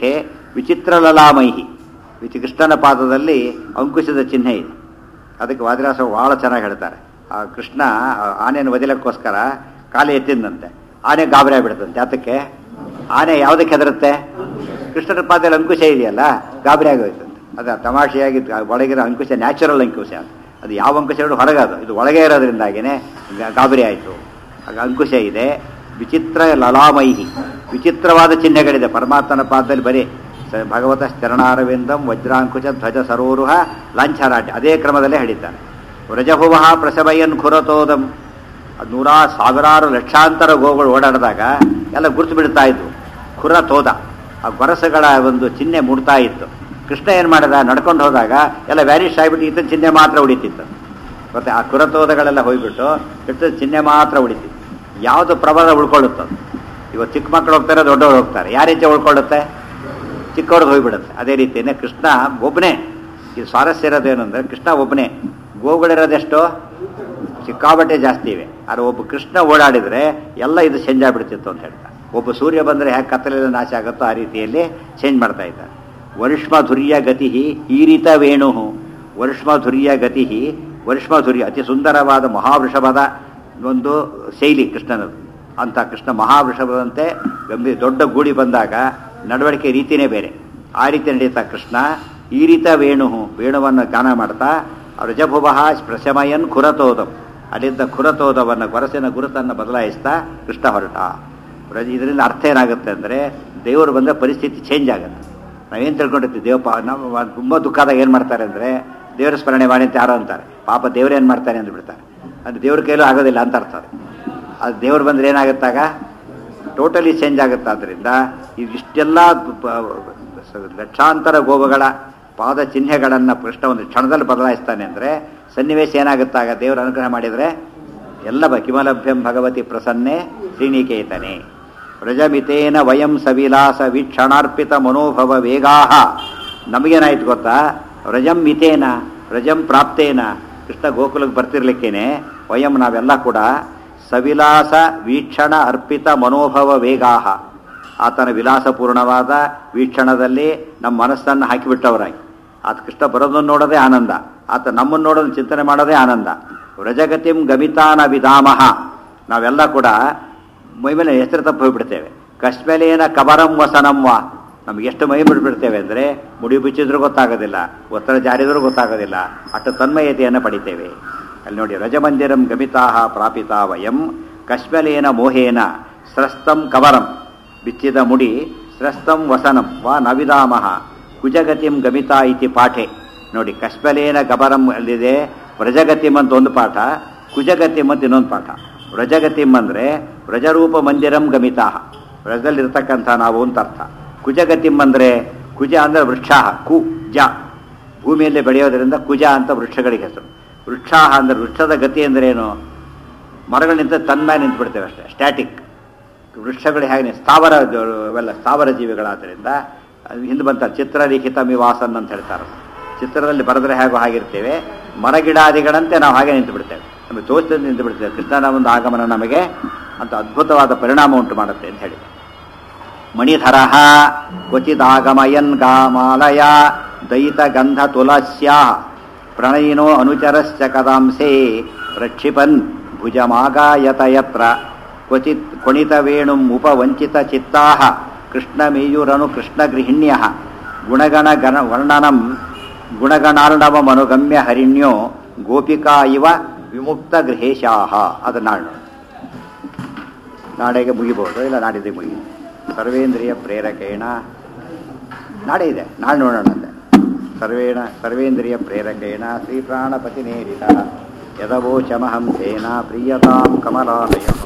Speaker 1: ವಿಚಿತ್ರ ಲಲಾಮೈಹಿ ವಿಚಿ ಕೃಷ್ಣನ ಪಾದದಲ್ಲಿ ಅಂಕುಶದ ಚಿಹ್ನೆ ಇದೆ ಅದಕ್ಕೆ ವಾದಿರಾಸ ಭಾಳ ಚೆನ್ನಾಗಿ ಹೇಳ್ತಾರೆ ಆ ಕೃಷ್ಣ ಆ ಆನೆಯನ್ನು ವದಿಲಕ್ಕೋಸ್ಕರ ಕಾಲು ಎತ್ತಿದಂತೆ ಆನೆ ಗಾಬರಿ ಆಗ್ಬಿಡುತ್ತಂತೆ ಅದಕ್ಕೆ ಆನೆ ಯಾವುದಕ್ಕೆ ಹೆದರುತ್ತೆ ಕೃಷ್ಣನ ಪಾದದಲ್ಲಿ ಅಂಕುಶ ಇದೆಯಲ್ಲ ಗಾಬರಿ ಆಗೋಯ್ತಂತೆ ಅದು ತಮಾಷೆಯಾಗಿ ಒಳಗಿರೋ ಅಂಕುಶ ನ್ಯಾಚುರಲ್ ಅಂಕುಶ ಅದು. ಅದು ಯಾವ ಅಂಕುಶ ಹೇಳಿ ಹೊರಗದು ಇದು ಒಳಗೆ ಇರೋದ್ರಿಂದಾಗಿನೇ ಗಾ- ಗಾಬರಿ ಆಯಿತು ಆಗ ಅಂಕುಶ ಇದೆ ವಿಚಿತ್ರ ಲಲಾಮೈಹಿ ವಿಚಿತ್ರವಾದ ಚಿಹ್ನೆಗಳಿದೆ ಪರಮಾತ್ಮನ ಪಾದದಲ್ಲಿ ಬರೀ ಸ- ಭಗವತ ಚರಣಾರವಿಂದಂ ವಜ್ರಾಂಕುಶ ಧ್ವಜ ಸರೋರುಹ ಲಾಂಛನಾಟ್ಯ ಅದೇ ಕ್ರಮದಲ್ಲೇ ಹೇಳಿದ್ದಾನೆ ವ್ರಜಭುವ ಪ್ರಸಭಯನ್ ಖುರತೋದಂ ಅದು ನೂರಾ ಸಾವಿರಾರು ಲಕ್ಷಾಂತರ ಗೋಗಳು ಓಡಾಡಿದಾಗ ಎಲ್ಲ ಗುರುತು ಬಿಡ್ತಾ ಇದ್ವು ಖುರ ತೋದ ಆ ಗೊರಸುಗಳ ಒಂದು ಚಿಹ್ನೆ ಮೂಡ್ತಾ ಇತ್ತು ಕೃಷ್ಣ ಏನು ಮಾಡಿದ ನಡ್ಕೊಂಡು ಹೋದಾಗ ಎಲ್ಲ ವ್ಯಾನಿಷ್ ಆಗಿಬಿಟ್ಟು ಈತನ ಚಿಹ್ನೆ ಮಾತ್ರ ಉಳಿತಿತ್ತು ಮತ್ತೆ ಆ ಕುರತೋದಗಳೆಲ್ಲ ಹೋಗ್ಬಿಟ್ಟು ಕೃಷ್ಣದ ಚಿಹ್ನೆ ಮಾತ್ರ ಉಳಿತಿತ್ತು ಯಾವುದು ಪ್ರಬಲ ಉಳ್ಕೊಳ್ಳುತ್ತದು ಇವತ್ತು ಚಿಕ್ಕ ಮಕ್ಕಳು ಹೋಗ್ತಾರೆ ದೊಡ್ಡವರು ಹೋಗ್ತಾರೆ ಯಾವ ರೀತಿ ಉಳ್ಕೊಳ್ಳುತ್ತೆ ಚಿಕ್ಕವ್ರಿಗೆ ಹೋಗ್ಬಿಡುತ್ತೆ ಅದೇ ರೀತಿಯೇ ಕೃಷ್ಣ ಒಬ್ಬನೇ ಈ ಸ್ವಾರಸ್ಯ ಇರೋದೇನು ಅಂದರೆ ಕೃಷ್ಣ ಒಬ್ಬನೇ ಗೋಗಳಿರೋದೆಷ್ಟು ಸಿಕ್ಕಾಬಟ್ಟೆ ಜಾಸ್ತಿ ಇವೆ ಆದರೆ ಒಬ್ಬ ಕೃಷ್ಣ ಓಡಾಡಿದರೆ ಎಲ್ಲ ಇದು ಚೇಂಜ್ ಆಗಿಬಿಡ್ತಿತ್ತು ಅಂತ ಹೇಳ್ತಾರೆ ಒಬ್ಬ ಸೂರ್ಯ ಬಂದರೆ ಹೇಗೆ ಕತ್ತಲೆಲ್ಲ ನಾಶ ಆಗುತ್ತೋ ಆ ರೀತಿಯಲ್ಲಿ ಚೇಂಜ್ ಮಾಡ್ತಾ ಇದ್ದಾರೆ ವರ್ಷಮಧುರ್ಯ ಗತಿ ಈರಿತ ವೇಣು ವರ್ಷಮಧುರ್ಯ ಗತಿ ವರ್ಷಮಧುರ್ಯ ಅತಿ ಸುಂದರವಾದ ಮಹಾವೃಷಭದ ಒಂದು ಶೈಲಿ ಕೃಷ್ಣನದು ಅಂತ ಕೃಷ್ಣ ಮಹಾವೃಷಭದಂತೆ ಗಂಭೀರ ದೊಡ್ಡ ಗೂಡಿ ಬಂದಾಗ ನಡವಳಿಕೆ ರೀತಿನೇ ಬೇರೆ ಆ ರೀತಿ ನಡೀತಾ ಕೃಷ್ಣ ಈರಿತ ವೇಣು ವೇಣುವನ್ನು ಗಾನ ಮಾಡ್ತಾ ರಜಭುವ ಪ್ರಶಮಯನ್ ಖುರತೋದಂ ಅಲ್ಲಿದ್ದ ಖುರತೋದವನ್ನು ಗೊರಸಿನ ಗುರುತನ್ನು ಬದಲಾಯಿಸ್ತಾ ಕೃಷ್ಣ ಹೊರಟ ರಜ ಇದರಿಂದ ಅರ್ಥ ಏನಾಗುತ್ತೆ ಅಂದರೆ ದೇವರು ಬಂದರೆ ಪರಿಸ್ಥಿತಿ ಚೇಂಜ್ ಆಗುತ್ತೆ ನಾವೇನು ತಿಳ್ಕೊಂಡಿರ್ತೀವಿ ದೇವಪ್ಪ ನಾವು ತುಂಬ ದುಃಖದಾಗ ಏನು ಮಾಡ್ತಾರೆ ಅಂದರೆ ದೇವರ ಸ್ಮರಣೆ ಮಾಡಿ ಅಂತ ಯಾರೋ ಅಂತಾರೆ ಪಾಪ ದೇವ್ರು ಏನು ಮಾಡ್ತಾರೆ ಅಂತ ಬಿಡ್ತಾರೆ ಅದು ದೇವ್ರ ಕೈಲೂ ಆಗೋದಿಲ್ಲ ಅಂತ ಅರ್ಥ ಅದು ಅದು ದೇವ್ರು ಬಂದರೆ ಏನಾಗುತ್ತಾಗ ಟೋಟಲಿ ಚೇಂಜ್ ಆಗುತ್ತೆ ಆದ್ದರಿಂದ ಇದಿಷ್ಟೆಲ್ಲ ಪ- ಲಕ್ಷಾಂತರ ಗೋವುಗಳ ಪಾದ ಚಿಹ್ನೆಗಳನ್ನು ಕೃಷ್ಣ ಒಂದು ಕ್ಷಣದಲ್ಲಿ ಬದಲಾಯಿಸ್ತಾನೆ ಅಂದರೆ ಸನ್ನಿವೇಶ ಏನಾಗುತ್ತಾಗ ದೇವರ ಅನುಗ್ರಹ ಮಾಡಿದರೆ ಎಲ್ಲ ಬ ಕಿಮಲಭ್ಯಂ ಭಗವತಿ ಪ್ರಸನ್ನೆ ಶ್ರೀನಿಕೇತನೆ ವ್ರಜಮಿತೇನ ವಯಂ ಸವಿಲಾಸ ವೀಕ್ಷಣಾರ್ಪಿತ ಮನೋಭವ ವೇಗಾಹ ನಮಗೇನಾಯ್ತು ಗೊತ್ತಾ ವ್ರಜಂ ಮಿತೇನ ವ್ರಜಂ ಪ್ರಾಪ್ತೇನ ಕೃಷ್ಣ ಗೋಕುಲಕ್ಕೆ ಬರ್ತಿರ್ಲಿಕ್ಕೇನೆ ವಯಂ ನಾವೆಲ್ಲ ಕೂಡ ಸವಿಲಾಸ ವೀಕ್ಷಣ ಅರ್ಪಿತ ಮನೋಭವ ವೇಗಾಹ ಆತನ ವಿಲಾಸಪೂರ್ಣವಾದ ವೀಕ್ಷಣದಲ್ಲಿ ನಮ್ಮ ಮನಸ್ಸನ್ನು ಹಾಕಿಬಿಟ್ಟವರಾಗಿ ಆತ ಕೃಷ್ಣ ಬರೋದನ್ನು ನೋಡೋದೇ ಆನಂದ ಆತ ನಮ್ಮನ್ನು ನೋಡೋದನ್ನು ಚಿಂತನೆ ಮಾಡೋದೇ ಆನಂದ ವ್ರಜಗತಿಂ ಗಮಿತಾನ ವಿಧಾಮಹ ನಾವೆಲ್ಲ ಕೂಡ ಮೈ ಮೇಲೆ ಹೆಸರು ತಪ್ಪು ಹೋಗ್ಬಿಡ್ತೇವೆ ಕಶ್ಮೇಲೇನ ಕಬರಂ ವಸನಂವ ನಮ್ಗೆ ಎಷ್ಟು ಮೈ ಬಿಡ್ಬಿಡ್ತೇವೆ ಅಂದರೆ ಮುಡಿ ಬಿಚ್ಚಿದ್ರೂ ಗೊತ್ತಾಗೋದಿಲ್ಲ ಒತ್ತಡ ಜಾರಿದ್ರೂ ಗೊತ್ತಾಗೋದಿಲ್ಲ ಅಷ್ಟು ತನ್ಮಯತೆಯನ್ನು ಪಡಿತೇವೆ ಅಲ್ಲಿ ನೋಡಿ ರಜಮಂದಿರಂ ಗಮಿತಾಹ ಪ್ರಾಪಿತಾ ವಯಂ ಕಶ್ಮಲೇನ ಮೋಹೇನ ಸ್ರಸ್ತಂ ಕವರಂ ಬಿಚ್ಚಿದ ಮುಡಿ ಸ್ರಸ್ತಂ ವಸನಂ ವಾ ನವಿದಾಮಹ ಕುಜಗತಿಂ ಗಮಿತಾ ಇತಿ ಪಾಠೆ ನೋಡಿ ಕಶ್ಮಲೇನ ಗಬರಂ ಅಲ್ಲಿದೆ ವ್ರಜಗತಿಂ ಅಂತ ಒಂದು ಪಾಠ ಕುಜಗತಿಂ ಅಂತ ಇನ್ನೊಂದು ಪಾಠ ವ್ರಜಗತಿಂ ಅಂದರೆ ವ್ರಜರೂಪ ಮಂದಿರಂ ಗಮಿತಾಹ ವ್ರಜದಲ್ಲಿರ್ತಕ್ಕಂಥ ನಾವು ಅಂತ ಅರ್ಥ ಕುಜಗತಿಂ ಅಂದರೆ ಕುಜ ಅಂದರೆ ವೃಕ್ಷ ಕು ಜ ಭೂಮಿಯಲ್ಲಿ ಬೆಳೆಯೋದ್ರಿಂದ ಕುಜ ಅಂತ ವೃಕ್ಷಗಳಿಗೆ ಹೆಸರು ವೃಕ್ಷಾಹ ಅಂದರೆ ವೃಕ್ಷದ ಗತಿ ಅಂದ್ರೇನು ಮರಗಳು ನಿಂತ ತನ್ಮಯ ನಿಂತು ಬಿಡ್ತೇವೆ ಅಷ್ಟೇ ಸ್ಟ್ಯಾಟಿಕ್ ವೃಕ್ಷಗಳು ಹೇಗೆ ಸ್ಥಾವರ ಜ- ಅವೆಲ್ಲ ಸ್ಥಾವರ ಜೀವಿಗಳಾದ್ದರಿಂದ ಅದು ಹಿಂದೆ ಬಂತ ಚಿತ್ರಲಿಖಿತ ಮಿವಾಸನ್ ಅಂತ ಹೇಳ್ತಾರೆ ಚಿತ್ರದಲ್ಲಿ ಬರೆದ್ರೆ ಹೇಗೋ ಹಾಗಿರ್ತೇವೆ ಮರಗಿಡಾದಿಗಳಂತೆ ನಾವು ಹಾಗೆ ನಿಂತು ಬಿಡ್ತೇವೆ ನಮಗೆ ತೋರಿಸಿದ ನಿಂತು ಬಿಡ್ತೇವೆ ಕೃಷ್ಣನ ಒಂದು ಆಗಮನ ನಮಗೆ ಅಂತ ಅದ್ಭುತವಾದ ಪರಿಣಾಮ ಉಂಟು ಮಾಡುತ್ತೆ ಅಂತ ಹೇಳಿ ಮಣಿಧರ ಕ್ವಚಿದಾಗಮಯನ್ ಗಾಮಾಲಯ ದಯಿತ ಗಂಧ ತುಲಸ್ಯಾ ಪ್ರಣಯಿನೋ ಅನುಚರಶ್ಚ ಕದಾಂಸೆ ಪ್ರಕ್ಷಿಪನ್ ಭುಜಮಾಗಾಯತ ಯತ್ರ ಕ್ವಚಿತ್ ಕೊಣಿತವೇಣುಂ ಉಪವಂಚಿತ ಚಿತ್ತಾಹ ಕೃಷ್ಣಮೇಯುರನು ಕೃಷ್ಣಗೃಹಿಣ್ಯ ಗುಣಗಣ ಗಣ ವರ್ಣನಂ ಗುಣಗಣಾರ್ಣವಮನುಗಮ್ಯ ಹರಿಣ್ಯೋ ಗೋಪಿಕಾ ಇವ ವಿಮುಕ್ತ ಗೃಹೇಶಾಹ ಅದು ನಾಡು ನಾಳೆಗೆ ಮುಗಿಬಹುದು ಇಲ್ಲ ನಾಡಿದ್ದೆ ಮುಗಿ ಸರ್ವೇಂದ್ರಿಯ ಪ್ರೇರಕೇಣ ನಾಳೆ ಇದೆ ನಾಳೆ ನೋಡೋಣ ಅಂತೆ ಸರ್ವೇಣ ಸರ್ವೇಂದ್ರಿಯ ಪ್ರೇರಕೇಣ ಶ್ರೀ ಪ್ರಾಣಪತಿ ನೇರಿತ ಯದವೋಚಮಹಂ ತೇನ ಪ್ರಿಯತಾಂ ಕಮಲಾಲಯ